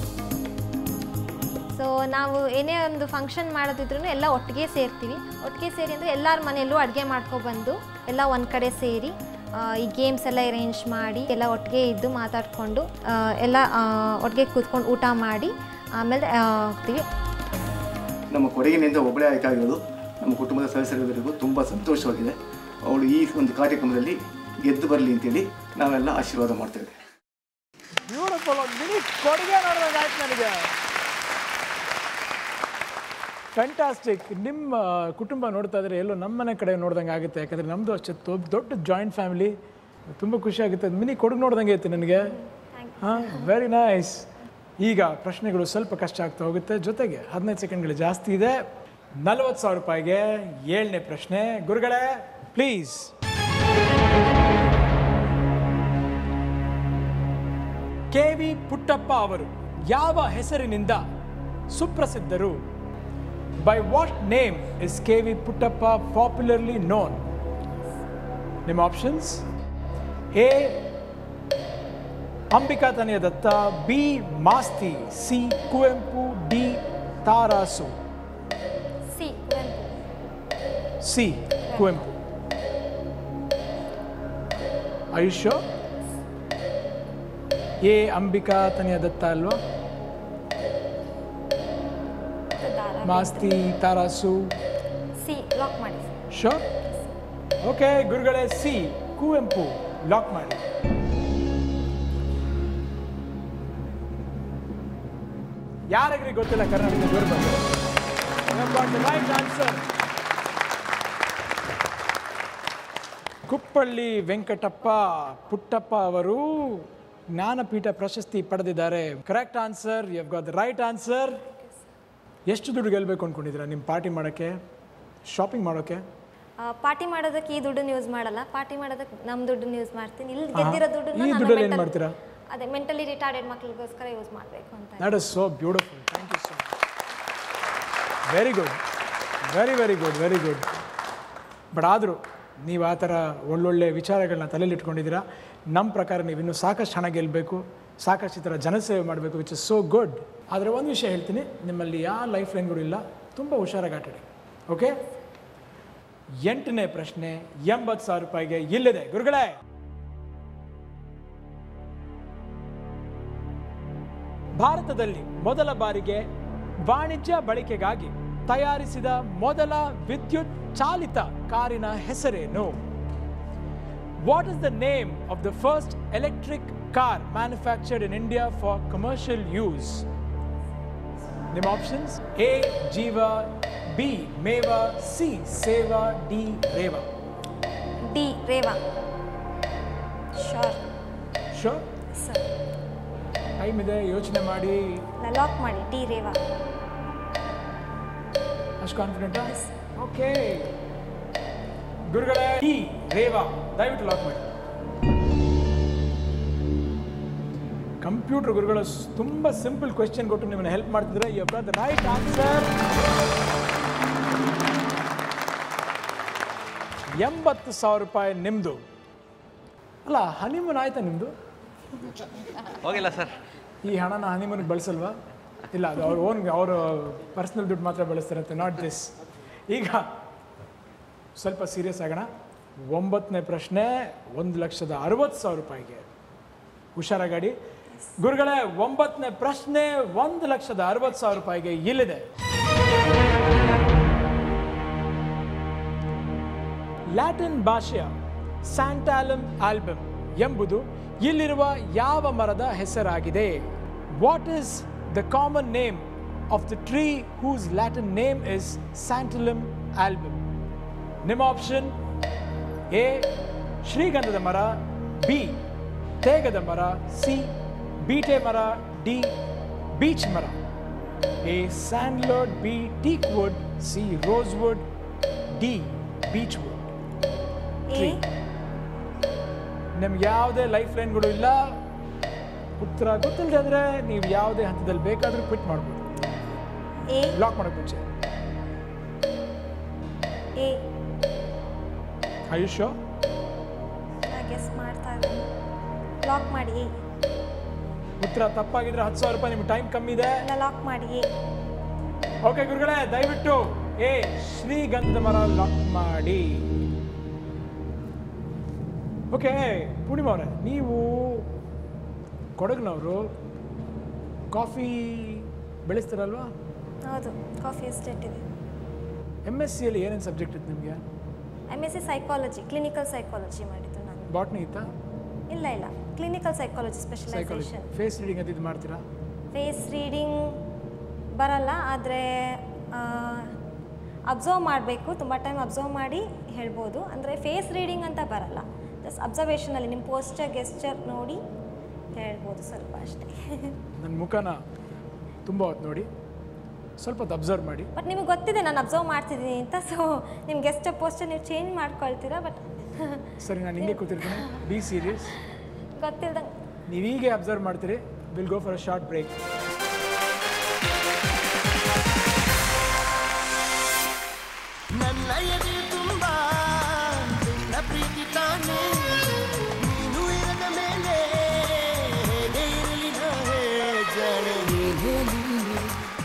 Speaker 2: ಸೊ ನಾವು ಏನೇ ಒಂದು ಫಂಕ್ಷನ್ ಮಾಡೋದಿದ್ರು ಎಲ್ಲ ಒಟ್ಟಿಗೆ ಸೇರ್ತೀವಿ ಒಟ್ಟಿಗೆ ಸೇರಿ ಅಂದರೆ ಎಲ್ಲರ ಮನೆಯಲ್ಲೂ ಅಡುಗೆ ಮಾಡ್ಕೊಬಂದು ಎಲ್ಲ ಒಂದು ಕಡೆ ಸೇರಿ ಆ, ಈ ಗೇಮ್ಸ್ ಎಲ್ಲ ಅರೇಂಜ್ ಮಾಡಿ ಎಲ್ಲ ಒಟ್ಟಿಗೆ ಇದ್ದು ಮಾತಾಡಿಕೊಂಡು ಎಲ್ಲ ಆ, ಒಟ್ಟಿಗೆ ಕೂತ್ಕೊಂಡು ಊಟ ಮಾಡಿ ಆಮೇಲೆ ಆ, ಹೋಗ್ತೀವಿ
Speaker 6: ನಮ್ಮ ಕೊಡಗಿನಿಂದ ಒಬ್ಬಳೇ ಆಯ್ಕೆ ಆಗಿರೋದು ನಮ್ಮ ಕುಟುಂಬದ ಸದಸ್ಯರೆಲ್ಲರಿಗೂ ತುಂಬ ಸಂತೋಷವಾಗಿದೆ ಅವಳು ಈ ಒಂದು ಕಾರ್ಯಕ್ರಮದಲ್ಲಿ ಗೆದ್ದು ಬರಲಿ ಅಂತೇಳಿ ನಾವೆಲ್ಲ ಆಶೀರ್ವಾದ ಮಾಡ್ತೇವೆ
Speaker 1: ಬ್ಯೂಟಿಫುಲ್ ಒಂದು ಮಿನಿ ಕೊಡುಗೆ ನೋಡಿದಾಗ ಆಯ್ತು ನನಗೆ ಫ್ಯಾಂಟಾಸ್ಟಿಕ್ ನಿಮ್ಮ ಕುಟುಂಬ ನೋಡ್ತಾ ಇದ್ರೆ ಎಲ್ಲೋ ನಮ್ಮನೆ ಕಡೆ ನೋಡ್ದಂಗೆ ಆಗುತ್ತೆ ಯಾಕಂದರೆ ನಮ್ಮದು ಅಷ್ಟೇ ತೊ- ದೊಡ್ಡ ಜಾಯಿಂಟ್ ಫ್ಯಾಮಿಲಿ ತುಂಬ ಖುಷಿ ಆಗುತ್ತೆ ಮಿನಿ ಕೊಡುಗೆ ನೋಡ್ದಂಗೆ ಐತೆ ನನಗೆ ಹಾಂ ವೆರಿ ನೈಸ್ ಈಗ ಪ್ರಶ್ನೆಗಳು ಸ್ವಲ್ಪ ಕಷ್ಟ ಆಗ್ತಾ ಹೋಗುತ್ತೆ ಜೊತೆಗೆ ಹದಿನೈದು ಸೆಕೆಂಡ್ಗಳು ಜಾಸ್ತಿ ಇದೆ ನಲವತ್ತು ಸಾವಿರ ರೂಪಾಯಿಗೆ ಏಳನೇ ಪ್ರಶ್ನೆ ಗುರುಗಳೇ ಪ್ಲೀಸ್ ಕೆ ವಿ ಪುಟ್ಟಪ್ಪ ಅವರು ಯಾವ ಹೆಸರಿನಿಂದ ಸುಪ್ರಸಿದ್ಧರು by what name is K V Puttappa popularly known ನಿಮ್ಮ options A Ambikatanayadatta B Masti C Kuvempu D Tarasu
Speaker 2: C
Speaker 1: C Kuvempu ಆಯುಷ್ಯ ಎ ಅಂಬಿಕಾ ತನೆಯ ದತ್ತ ಅಲ್ವಾ ಮಾಸ್ತಿ ತಾರಾಸು
Speaker 2: ಸಿ ಲಾಕ್ ಮಾಡಿ
Speaker 1: ಶೋರ್ ಓಕೆ ಗುರುಗಳೇ ಸಿ ಕುವೆಂಪು ಲಾಕ್ ಮಾಡಿ ಯಾರಿಗ್ರಿ ಗೊತ್ತಿಲ್ಲ ಕರ್ನಾಟಕ ದೂರ ಬಂದು ರೈಟ್ ಆನ್ಸರ್ ಕುಪ್ಪಳ್ಳಿ ವೆಂಕಟಪ್ಪ ಪುಟ್ಟಪ್ಪ ಅವರು ಜ್ಞಾನಪೀಠ ಪ್ರಶಸ್ತಿ ಪಡೆದಿದ್ದಾರೆ correct answer you got the right answer ಎಷ್ಟು ದುಡ್ಡು ಗೆಲ್ಲಬೇಕು ಅಂದ್ಕೊಂಡಿದ್ದೀರಾ ನಿಮ್ಮ ಪಾರ್ಟಿ ಮಾಡೋಕ್ಕೆ ಶಾಪಿಂಗ್ ಮಾಡೋಕ್ಕೆ
Speaker 2: ಪಾರ್ಟಿ ಮಾಡೋದಕ್ಕೆ ಈ ದುಡ್ಡನ್ನ ಯೂಸ್ ಮಾಡಲ್ಲ ಪಾರ್ಟಿ ಮಾಡೋದಕ್ಕೆ ನಮ್ಮ ದುಡ್ಡನ್ನ ಯೂಸ್ ಮಾಡ್ತೀನಿ ಇಲ್ಲಿ ಗೆದ್ದಿರೋ ದುಡ್ಡನ್ನ
Speaker 1: ಈ
Speaker 2: ನಾನು
Speaker 1: ದುಡ್ಡಲ್ಲಿ ಏನು
Speaker 2: mental-
Speaker 1: ಮಾಡ್ತೀರಾ
Speaker 2: ಅದೇ ಮೆಂಟಲಿ ರಿಟಾರ್ಡೆಡ್ ಮಕ್ಳಿಗೋಸ್ಕರ ಯೂಸ್ ಮಾಡಬೇಕು ಅಂತ
Speaker 1: that is so beautiful thank you so very good very very good very good but ಆದರೂ ನೀವು ಆ ಥರ ಒಳ್ಳೊಳ್ಳೆ ವಿಚಾರಗಳನ್ನ ತಲೆಯಲ್ಲಿ ಇಟ್ಕೊಂಡಿದ್ದೀರಾ ನಮ್ಮ ಪ್ರಕಾರ ನೀವು ಇನ್ನೂ ಸಾಕಷ್ಟು ಹಣ ಗೆಲ್ಲಬೇಕು ಸಾಕಷ್ಟು ಈ ಥರ ಜನಸೇವೆ ಮಾಡಬೇಕು ವಿಚ್ ಇಸ್ ಸೋ ಗುಡ್ ಆದರೆ ಒಂದು ವಿಷಯ ಹೇಳ್ತೀನಿ ನಿಮ್ಮಲ್ಲಿ ಯಾವ ಲೈಫ್ ಲೈನ್ಗಳು ಇಲ್ಲ ತುಂಬ ಹುಷಾರಾಗಿ ಆಟಾಡಿ ಓಕೆ ಎಂಟನೇ ಪ್ರಶ್ನೆ ಎಂಬತ್ತು ಸಾವಿರ ರೂಪಾಯಿಗೆ ಇಲ್ಲಿದೆ ಗುರುಗಳೇ ಭಾರತದಲ್ಲಿ ಮೊದಲ ಬಾರಿಗೆ ವಾಣಿಜ್ಯ ಬಳಕೆಗಾಗಿ ತಯಾರಿಸಿದ ಮೊದಲ ವಿದ್ಯುತ್ ಚಾಲಿತ ಕಾರಿನ ಹೆಸರೇನು what is the name of the first electric car manufactured in India for commercial use ನಿಮ್ಮ ಆಪ್ಷನ್ಸ್ ಎ ಜೀವ ಬಿ ಮೇವ ಸಿ ಸೇವಾ D Reva
Speaker 2: D Reva sure
Speaker 1: sure
Speaker 2: sir
Speaker 1: time ಇದೆ ಯೋಚನೆ ಮಾಡಿ
Speaker 2: ಲಾಕ್ ಮಾಡಿ ಡಿ ರೇವಾ
Speaker 1: ಅಷ್ಟು ಕಾನ್ಫಿಡೆಂಟಾ ಓಕೆ ಗುರುಗಳೇ ಈ ರೇವಾ ದಯವಿಟ್ಟು ಲಾಕ್ ಮಾಡಿ ಕಂಪ್ಯೂಟರ್ ಗುರುಗಳು ಸ್- ತುಂಬ ಸಿಂಪಲ್ ಕ್ವೆಶ್ಚನ್ ಕೊಟ್ಟು ನಿಮ್ಮನ್ನ ಹೆಲ್ಪ್ ಮಾಡ್ತಿದ್ರೆ you got the right answer ಎಂಬತ್ತು ಸಾವಿರ ರೂಪಾಯಿ ನಿಮ್ಮದು ಅಲ್ಲ ಹನಿಮೂನ್ ಆಯ್ತಾ ನಿಮ್ಮದು
Speaker 3: ಹೋಗಿಲ್ಲ ಸರ್
Speaker 1: ಈ ಹಣನ ಹನಿಮೂನಿಗೆ ಬಳಸಲ್ವಾ ಇಲ್ಲ ಅದು ಅವ್ರ ಓನ್ ಅವರು ಪರ್ಸ್ನಲ್ ದುಡ್ಡು ಮಾತ್ರ ಬಳಸ್ತಾರಂತೆ ನಾಟ್ ದಿಸ್ ಈಗ ಸ್ವಲ್ಪ ಸೀರಿಯಸ್ ಆಗೋಣ ಒಂಬತ್ತನೇ ಪ್ರಶ್ನೆ ಒಂದು ಲಕ್ಷದ ಅರವತ್ತು ಸಾವಿರ ರೂಪಾಯಿಗೆ ಹುಷಾರಾಗಾಡಿ ಗುರುಗಳೇ ಒಂಬತ್ತನೇ ಪ್ರಶ್ನೆ ಒಂದು ಲಕ್ಷದ ಅರವತ್ತು ಸಾವಿರ ರೂಪಾಯಿಗೆ ಇಲ್ಲಿದೆ ಲ್ಯಾಟಿನ್ ಭಾಷೆಯ ಸ್ಯಾಂಟಾಲಮ್ ಆಲ್ಬಮ್ ಎಂಬುದು ಇಲ್ಲಿರುವ ಯಾವ ಮರದ ಹೆಸರಾಗಿದೆ What is the common name of the tree whose Latin name is Santalum album? ನಿಮ್ಮ ಆಪ್ಷನ್ ಎ ಶ್ರೀಗಂಧದ ಮರ ಬಿ ತೇಗದ ಮರ ಸಿ ಬೀಟೆ ಮರ ಡಿ ಬೀಚ್ ಮರ A sandalwood B teak wood C rose wood D beech wood
Speaker 2: A
Speaker 1: ನಿಮ್ಗೆ ಯಾವುದೇ ಲೈಫ್ ಲೈನ್ಗಳು ಇಲ್ಲ ಉತ್ತರ ಗೊತ್ತಿಲ್ಲದೆ ಅಂದರೆ ನೀವು ಯಾವುದೇ ಹಂತದಲ್ಲಿ ಬೇಕಾದರೂ ಕ್ವಿಟ್ ಮಾಡ್ಬೋದು
Speaker 2: ಎ
Speaker 1: ಲಾಕ್ ಮಾಡೋಕೆ ಮುಂಚೆ
Speaker 2: ಎ
Speaker 1: ಆಯುಷೋ
Speaker 2: ಗೆಸ್ ಮಾಡ್ತಾ ಇದ್ದೀನಿ ಲಾಕ್ ಮಾಡಿ ಎ
Speaker 1: ಉತ್ತರ ತಪ್ಪಾಗಿದ್ರೆ ಹತ್ತು ಸಾವಿರ ರೂಪಾಯಿ ನಿಮ್ಗೆ ಟೈಮ್ ಕಮ್ಮಿ ಇದೆ
Speaker 2: ಇಲ್ಲ ಲಾಕ್ ಮಾಡಿ ಎ
Speaker 1: ಓಕೆ ಗುರುಗಳೇ ದಯವಿಟ್ಟು ಏ ಶ್ರೀಗಂಧದ ಮರ ಲಾಕ್ ಮಾಡಿ ಓಕೆ ಪೂರ್ಣಿಮಾ ಅವರೇ ನೀವು ಕೊಡಗಿನವರು ಕಾಫಿ ಬೆಳೆಸ್ತೀರಲ್ವಾ
Speaker 2: ಹೌದು ಕಾಫಿ ಎಸ್ಟೇಟ್ ಇದೆ
Speaker 1: ಎಮ್ ಎಸ್ ಸಿಯಲ್ಲಿ ಏನೇನು ಸಬ್ಜೆಕ್ಟ್ ಇತ್ತು ನಿಮಗೆ
Speaker 2: M S C psychology clinical psychology ಮಾಡಿದ್ದು ನಾನು
Speaker 1: ಬಾಟ್ನಿ ಇತ್ತಾ
Speaker 2: ಇಲ್ಲ ಇಲ್ಲ clinical psychology
Speaker 1: psychology
Speaker 2: specialisation
Speaker 1: face reading ಅದು ಇದು ಮಾಡ್ತೀರಾ
Speaker 2: ಫೇಸ್ ರೀಡಿಂಗ್ ಬರಲ್ಲ ಆದರೆ ಅಬ್ಸರ್ವ್ ಮಾಡಬೇಕು ತುಂಬ ಟೈಮ್ ಅಬ್ಸರ್ವ್ ಮಾಡಿ ಹೇಳ್ಬೋದು ಅಂದರೆ ಫೇಸ್ ರೀಡಿಂಗ್ ಅಂತ ಬರಲ್ಲ ಜಸ್ಟ್ ಅಬ್ಸರ್ವೇಷನಲ್ಲಿ ನಿಮ್ಮ ಪೋಸ್ಚರ್ ಗೆಸ್ಚರ್ ನೋಡಿ ಹೇಳ್ಬೋದು ಸ್ವಲ್ಪ ಅಷ್ಟೇ
Speaker 1: ನನ್ನ ಮುಖನ ತುಂಬ ಹೊತ್ತು ನೋಡಿ ಸ್ವಲ್ಪ ಹೊತ್ತು ಅಬ್ಸರ್ವ್ ಮಾಡಿ
Speaker 2: ಬಟ್ ನಿಮಗೆ ಗೊತ್ತಿದೆ ನಾನು ಅಬ್ಸರ್ವ್ ಮಾಡ್ತಿದ್ದೀನಿ ಅಂತ ಸೊ ನಿಮ್ಮ ಗೆಸ್ಟರ್ ಪೋಸ್ಚರ್ ನೀವು ಚೇಂಜ್ ಮಾಡ್ಕೊಳ್ತೀರಾ ಬಟ್
Speaker 1: ಸರಿ ನಾನು ಹಿಂಗೆ ಕೂತಿರ್ತೀನಿ ಬಿ ಸೀರಿಯಸ್
Speaker 2: ಗೊತ್ತಿಲ್ದಂಗೆ
Speaker 1: ನೀವು ಹೀಗೆ ಅಬ್ಸರ್ವ್ ಮಾಡ್ತೀರಿ will go for a short break
Speaker 4: ನನ್ನ ಎದೆ ತುಂಬ ನಿನ್ನ ಪ್ರೀತಿ ತಾನೆ ನೀನು ಇರದ ಮೇಲೆ ಹೇಗೆ ಇರಲಿ ನಾ ಜಾಣೆ ನೀನೇ ನೀನೆ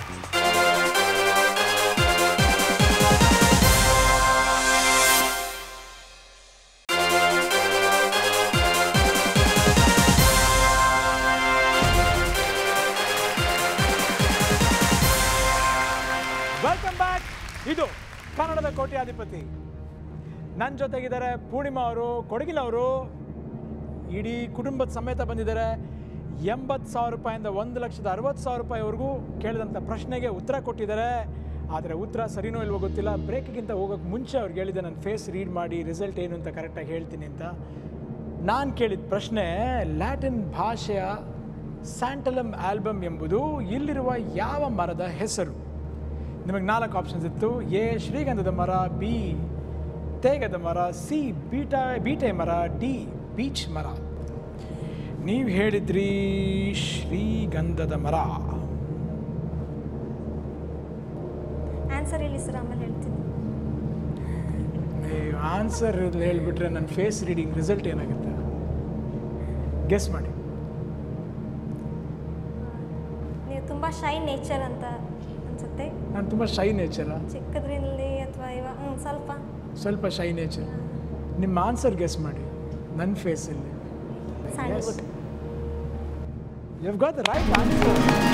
Speaker 1: ವೆಲ್ಕಮ್ ಬ್ಯಾಕ್ ಇದು ಕನ್ನಡದ ಕೋಟ್ಯಾಧಿಪತಿ ನನ್ನ ಜೊತೆಗಿದ್ದಾರೆ ಪೂರ್ಣಿಮಾ ಅವರು ಕೊಡಗಿನವರು ಇಡೀ ಕುಟುಂಬದ ಸಮೇತ ಬಂದಿದ್ದಾರೆ ಎಂಬತ್ತು ಸಾವಿರ ರೂಪಾಯಿಂದ ಒಂದು ಲಕ್ಷದ ಅರವತ್ತು ಸಾವಿರ ರೂಪಾಯಿವರೆಗೂ ಕೇಳಿದಂಥ ಪ್ರಶ್ನೆಗೆ ಉತ್ತರ ಕೊಟ್ಟಿದ್ದಾರೆ ಆದರೆ ಉತ್ತರ ಸರಿನೋ ಇಲ್ವೋ ಗೊತ್ತಿಲ್ಲ ಬ್ರೇಕ್ಗಿಂತ ಹೋಗೋಕ್ಕೆ ಮುಂಚೆ ಅವ್ರಿಗೆ ಹೇಳಿದೆ ನನ್ನ ಫೇಸ್ ರೀಡ್ ಮಾಡಿ ರಿಸಲ್ಟ್ ಏನು ಅಂತ ಕರೆಕ್ಟಾಗಿ ಹೇಳ್ತೀನಿ ಅಂತ ನಾನು ಕೇಳಿದ ಪ್ರಶ್ನೆ ಲ್ಯಾಟಿನ್ ಭಾಷೆಯ ಸ್ಯಾಂಟಲಮ್ ಆಲ್ಬಮ್ ಎಂಬುದು ಇಲ್ಲಿರುವ ಯಾವ ಮರದ ಹೆಸರು ನಿಮಗೆ ನಾಲ್ಕು ಆಪ್ಷನ್ಸ್ ಇತ್ತು ಎ ಶ್ರೀಗಂಧದ ಮರ ಬಿ ತೇಗದ ಮರ ಸಿ ಬೀಟ ಬೀಟೆ ಮರ ಡಿ ಬೀಚ್ ಮರ ನೀವು ಹೇಳಿದ್ರಿ ಶ್ರೀಗಂಧದ ಮರ
Speaker 2: ಆನ್ಸರ್ ಹೇಳಿ ಸರ್ ಆಮೇಲೆ ಹೇಳ್ತೀನಿ
Speaker 1: ನೀವು ಆನ್ಸರ್ ಹೇಳ್ಬಿಟ್ರೆ ನನ್ನ ಫೇಸ್ ರೀಡಿಂಗ್ ರಿಸಲ್ಟ್ ಏನಾಗುತ್ತೆ ಗೆಸ್ ಮಾಡಿ
Speaker 2: ನೀವು ತುಂಬ ಶೈ ನೇಚರ್ ಅಂತ ಅನ್ಸುತ್ತೆ
Speaker 1: ನಾನು ತುಂಬ ಶೈ ನೇಚರ
Speaker 2: ಚಿಕ್ಕದ್ರಲ್ಲಿ ಅಥವಾ ಇವಾಗ ಹ್ಞೂ ಸ್ವಲ್ಪ
Speaker 1: ಸ್ವಲ್ಪ ಶೈ ನೇಚರ್ ನಿಮ್ಮ ಆನ್ಸರ್ ಗೆಸ್ ಮಾಡಿ ನನ್ನ ಫೇಸಲ್ಲಿ
Speaker 2: sandalwood
Speaker 1: You've got the right answer.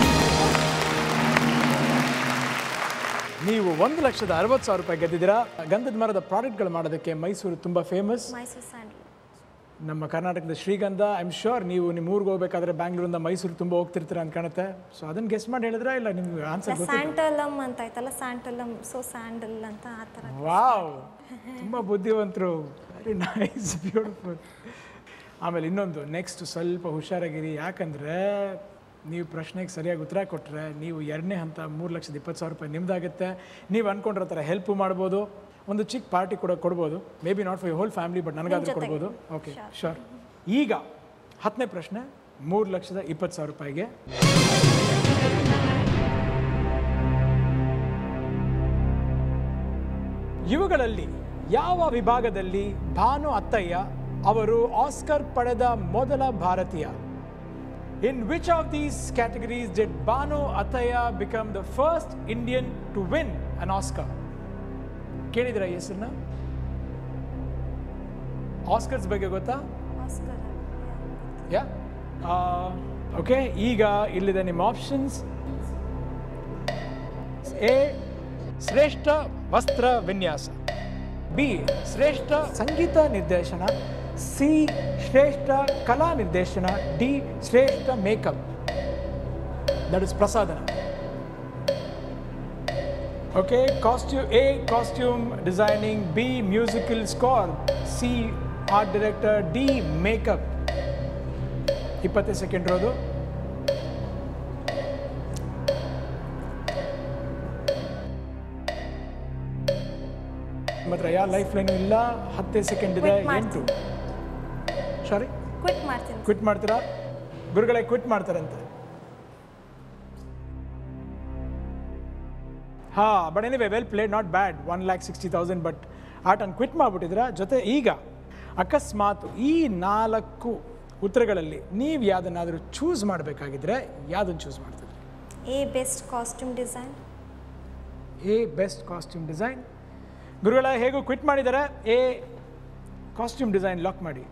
Speaker 1: ನೀವು ಒಂದು ಲಕ್ಷದ ಅರವತ್ತು ಸಾವಿರ ರೂಪಾಯಿ ಗೆದ್ದಿದ್ದೀರಾ ಗಂಧದ ಮರದ ಪ್ರಾಡಕ್ಟ್ಗಳು ಮಾಡೋದಕ್ಕೆ ಮೈಸೂರು ತುಂಬ ಫೇಮಸ್
Speaker 2: ಮೈಸೂರು ಸ್ಯಾಂಡಲ್
Speaker 1: ನಮ್ಮ ಕರ್ನಾಟಕದ ಶ್ರೀಗಂಧ ಐ ಆಮ್ ಶೋರ್ ನೀವು ನಿಮ್ಮ ಊರಿಗೆ ಹೋಗ್ಬೇಕಾದ್ರೆ ಬ್ಯಾಂಗ್ಳೂರಿಂದ ಮೈಸೂರು ತುಂಬ ಹೋಗ್ತಿರ್ತೀರ ಅಂತ ಕಾಣುತ್ತೆ ಸೊ ಅದನ್ನು ಗೆಸ್ ಮಾಡಿ ಹೇಳಿದ್ರೆ ಇಲ್ಲ ನಿಮ್ಗೆ ಆನ್ಸರ್ ಗೊತ್ತಿಲ್ಲ
Speaker 2: ಸ್ಯಾಂಟಲಮ್ ಅಂತ ಆಯ್ತಲ್ಲ ಸ್ಯಾಂಟಲಮ್ ಸೊ ಸ್ಯಾಂಡಲ್ ಅಂತ ಆ ಥರ
Speaker 1: ವಾವ್ ತುಂಬ ಬುದ್ಧಿವಂತರು ವೆರಿ ನೈಸ್ ಬ್ಯೂಟಿಫುಲ್ ಆಮೇಲೆ ಇನ್ನೊಂದು ನೆಕ್ಸ್ಟ್ ಸ್ವಲ್ಪ ಹುಷಾರಾಗಿರಿ ಯಾಕಂದರೆ ನೀವು ಪ್ರಶ್ನೆಗೆ ಸರಿಯಾಗಿ ಉತ್ತರ ಕೊಟ್ಟರೆ ನೀವು ಎರಡನೇ ಹಂತ ಮೂರು ಲಕ್ಷದ ಇಪ್ಪತ್ತು ಸಾವಿರ ರೂಪಾಯಿ ನಿಮ್ದಾಗುತ್ತೆ ನೀವು ಅಂದ್ಕೊಂಡಿರೋ ಥರ ಹೆಲ್ಪ್ ಮಾಡ್ಬೋದು ಒಂದು ಚಿಕ್ಕ ಪಾರ್ಟಿ ಕೂಡ ಕೊಡ್ಬೋದು maybe not for whole family but ನನಗಾದ್ರೂ
Speaker 2: ಜೊತೆಗೆ.
Speaker 1: ಕೊಡ್ಬೋದು ಓಕೆ ಶೋರ್ ಈಗ ಹತ್ತನೇ ಪ್ರಶ್ನೆ ಮೂರು ಲಕ್ಷದ ಇಪ್ಪತ್ತು ಸಾವಿರ ರೂಪಾಯಿಗೆ ಇವುಗಳಲ್ಲಿ ಯಾವ ವಿಭಾಗದಲ್ಲಿ ಭಾನು ಅತ್ತಯ್ಯ ಅವರು ಆಸ್ಕರ್ ಪಡೆದ ಮೊದಲ ಭಾರತೀಯ in which of these categories did Bhanu Athaiya become the first Indian to win an Oscar ಕೇಳಿದ್ರ ಹೆಸರನ್ನ ಆಸ್ಕರ್ಸ್ ಬಗ್ಗೆ ಗೊತ್ತಾ
Speaker 2: ಆಸ್ಕರ್
Speaker 1: ಯಾ ಓಕೆ ಈಗ ಇಲ್ಲಿದೆ ನಿಮ್ಮ ಆಪ್ಷನ್ಸ್ ಎ ಶ್ರೇಷ್ಠ ವಸ್ತ್ರ ವಿನ್ಯಾಸ ಬಿ ಶ್ರೇಷ್ಠ ಸಂಗೀತ ನಿರ್ದೇಶನ ಸಿ ಶ್ರೇಷ್ಠ ಕಲಾ ನಿರ್ದೇಶನ ಡಿ ಶ್ರೇಷ್ಠ ಮೇಕಪ್ ದಟ್ ಇಸ್ ಪ್ರಸಾದನ okay costume A costume designing B musical score C art director D makeup ಇಪ್ಪತ್ತೈದು ಸೆಕೆಂಡ್ ಇರೋದು ಮಾತ್ರ ಯಾವ ಲೈಫ್ ಲೈನು ಇಲ್ಲ ಹತ್ತೈದು ಸೆಕೆಂಡ್ ಇದೆ
Speaker 2: Quit
Speaker 1: ಎಂಟು ಸಾರಿ
Speaker 2: ಕ್ವಿಟ್ ಮಾಡ್ತೀನಿ
Speaker 1: ಕ್ವಿಟ್ ಮಾಡ್ತೀರಾ ಗುರುಗಳೇ ಕ್ವಿಟ್ ಮಾಡ್ತಾರಂತೆ ಹಾ but anyway well played not bad one lakh sixty thousand but ಆಟನ್ನು ಕ್ವಿಟ್ ಮಾಡಿಬಿಟ್ಟಿದ್ರ ಜೊತೆ ಈಗ ಅಕಸ್ಮಾತ್ ಈ ನಾಲ್ಕು ಉತ್ತರಗಳಲ್ಲಿ ನೀವು ಯಾವುದನ್ನಾದರೂ ಚೂಸ್ ಮಾಡಬೇಕಾಗಿದ್ರೆ ಯಾವುದನ್ನು ಚೂಸ್ ಮಾಡ್ತಿದ್ರಿ
Speaker 2: A best costume design
Speaker 1: A best costume design ಗುರುಗಳ ಹೇಗೂ ಕ್ವಿಟ್ ಮಾಡಿದ್ದಾರೆ ಎ ಕಾಸ್ಟ್ಯೂಮ್ ಡಿಸೈನ್ ಲಾಕ್ ಮಾಡಿ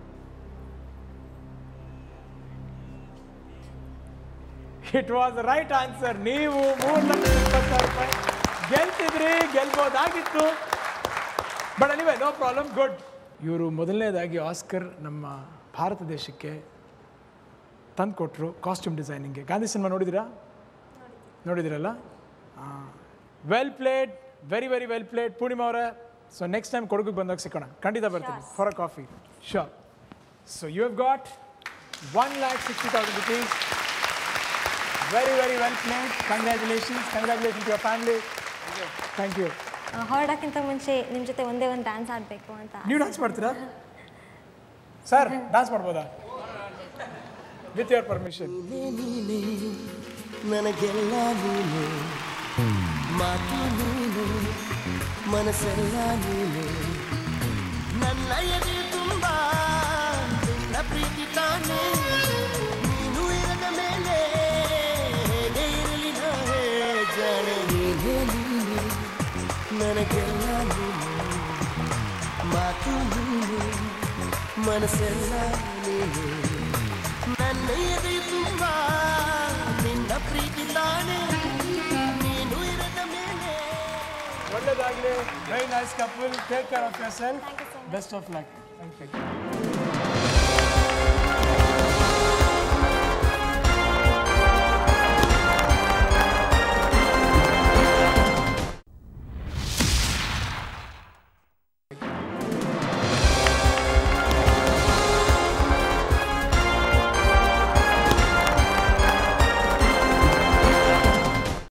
Speaker 1: ಇಟ್ ವಾಸ್ ರೈಟ್ ಆನ್ಸರ್ ನೀವು ಮೂರು ಲಕ್ಷ ಇಪ್ಪತ್ತು ಸಾವಿರ ರೂಪಾಯಿ ಗೆಲ್ತಿದ್ರಿ ಗೆಲ್ಬೋದಾಗಿತ್ತು but anyway no problem good ಇವರು ಮೊದಲನೇದಾಗಿ ಆಸ್ಕರ್ ನಮ್ಮ ಭಾರತ ದೇಶಕ್ಕೆ ತಂದು ಕೊಟ್ಟರು ಕಾಸ್ಟ್ಯೂಮ್ ಡಿಸೈನಿಂಗ್ಗೆ ಗಾಂಧಿ ಸಿನಿಮಾ ನೋಡಿದಿರಾ ನೋಡಿದಿರಲ್ಲ well played very very well played Poornima ಅವರೇ ಸೊ ನೆಕ್ಸ್ಟ್ ಟೈಮ್ ಕೊಡಗಿಗೆ ಬಂದಾಗ ಸಿಕ್ಕೋಣ ಖಂಡಿತ ಬರ್ತೀನಿ for a coffee sure so you have got one lakh sixty thousand rupees very very well played congratulations congratulation to your family thank you
Speaker 2: ಹೊರಡೋಕ್ಕಿಂತ ಮುಂಚೆ ನಿಮ್ಮ ಜೊತೆ ಒಂದೇ ಒಂದು ಡ್ಯಾನ್ಸ್ ಆಡಬೇಕು ಅಂತ
Speaker 1: ನೀವು ಡಾನ್ಸ್ ಮಾಡ್ತೀರಾ ಸರ್ ಡಾನ್ಸ್ ಮಾಡ್ಬೋದಾ ವಿತ್ ಯುವರ್ ಪರ್ಮಿಷನ್
Speaker 4: ನೀನೇ ನನಗೆಲ್ಲ ನೀನೆ ಮಾತು ನೀನೆ ಮನಸ್ಸೆಲ್ಲ ನೀನೆ ನನ್ನ ಎದೆ ತುಂಬ ನಿನ್ನ ಪ್ರೀತಿ ತಾನೆ ನೀನು ಇರದ ಮೇಲೆ ಹೇಗೆ ಇರಲಿ ನಾಳೆ ಜಾಣೆ ನೀನೇ ನೀನೆ ನನಗೆಲ್ಲ ನೀನೆ ಮಾತು ನೀನೆ ಮನಸ್ಸೆಲ್ಲ ನೀನೆ ನನ್ನ ಎದೆ ತುಂಬ ನಿನ್ನ ಪ್ರೀತಿ ತಾನೆ ನೀನು ಇರದ ಮೇಲೆ
Speaker 1: ಒಳ್ಳೆಯದಾಗಲಿ very nice couple take care of yourself best of luck thank you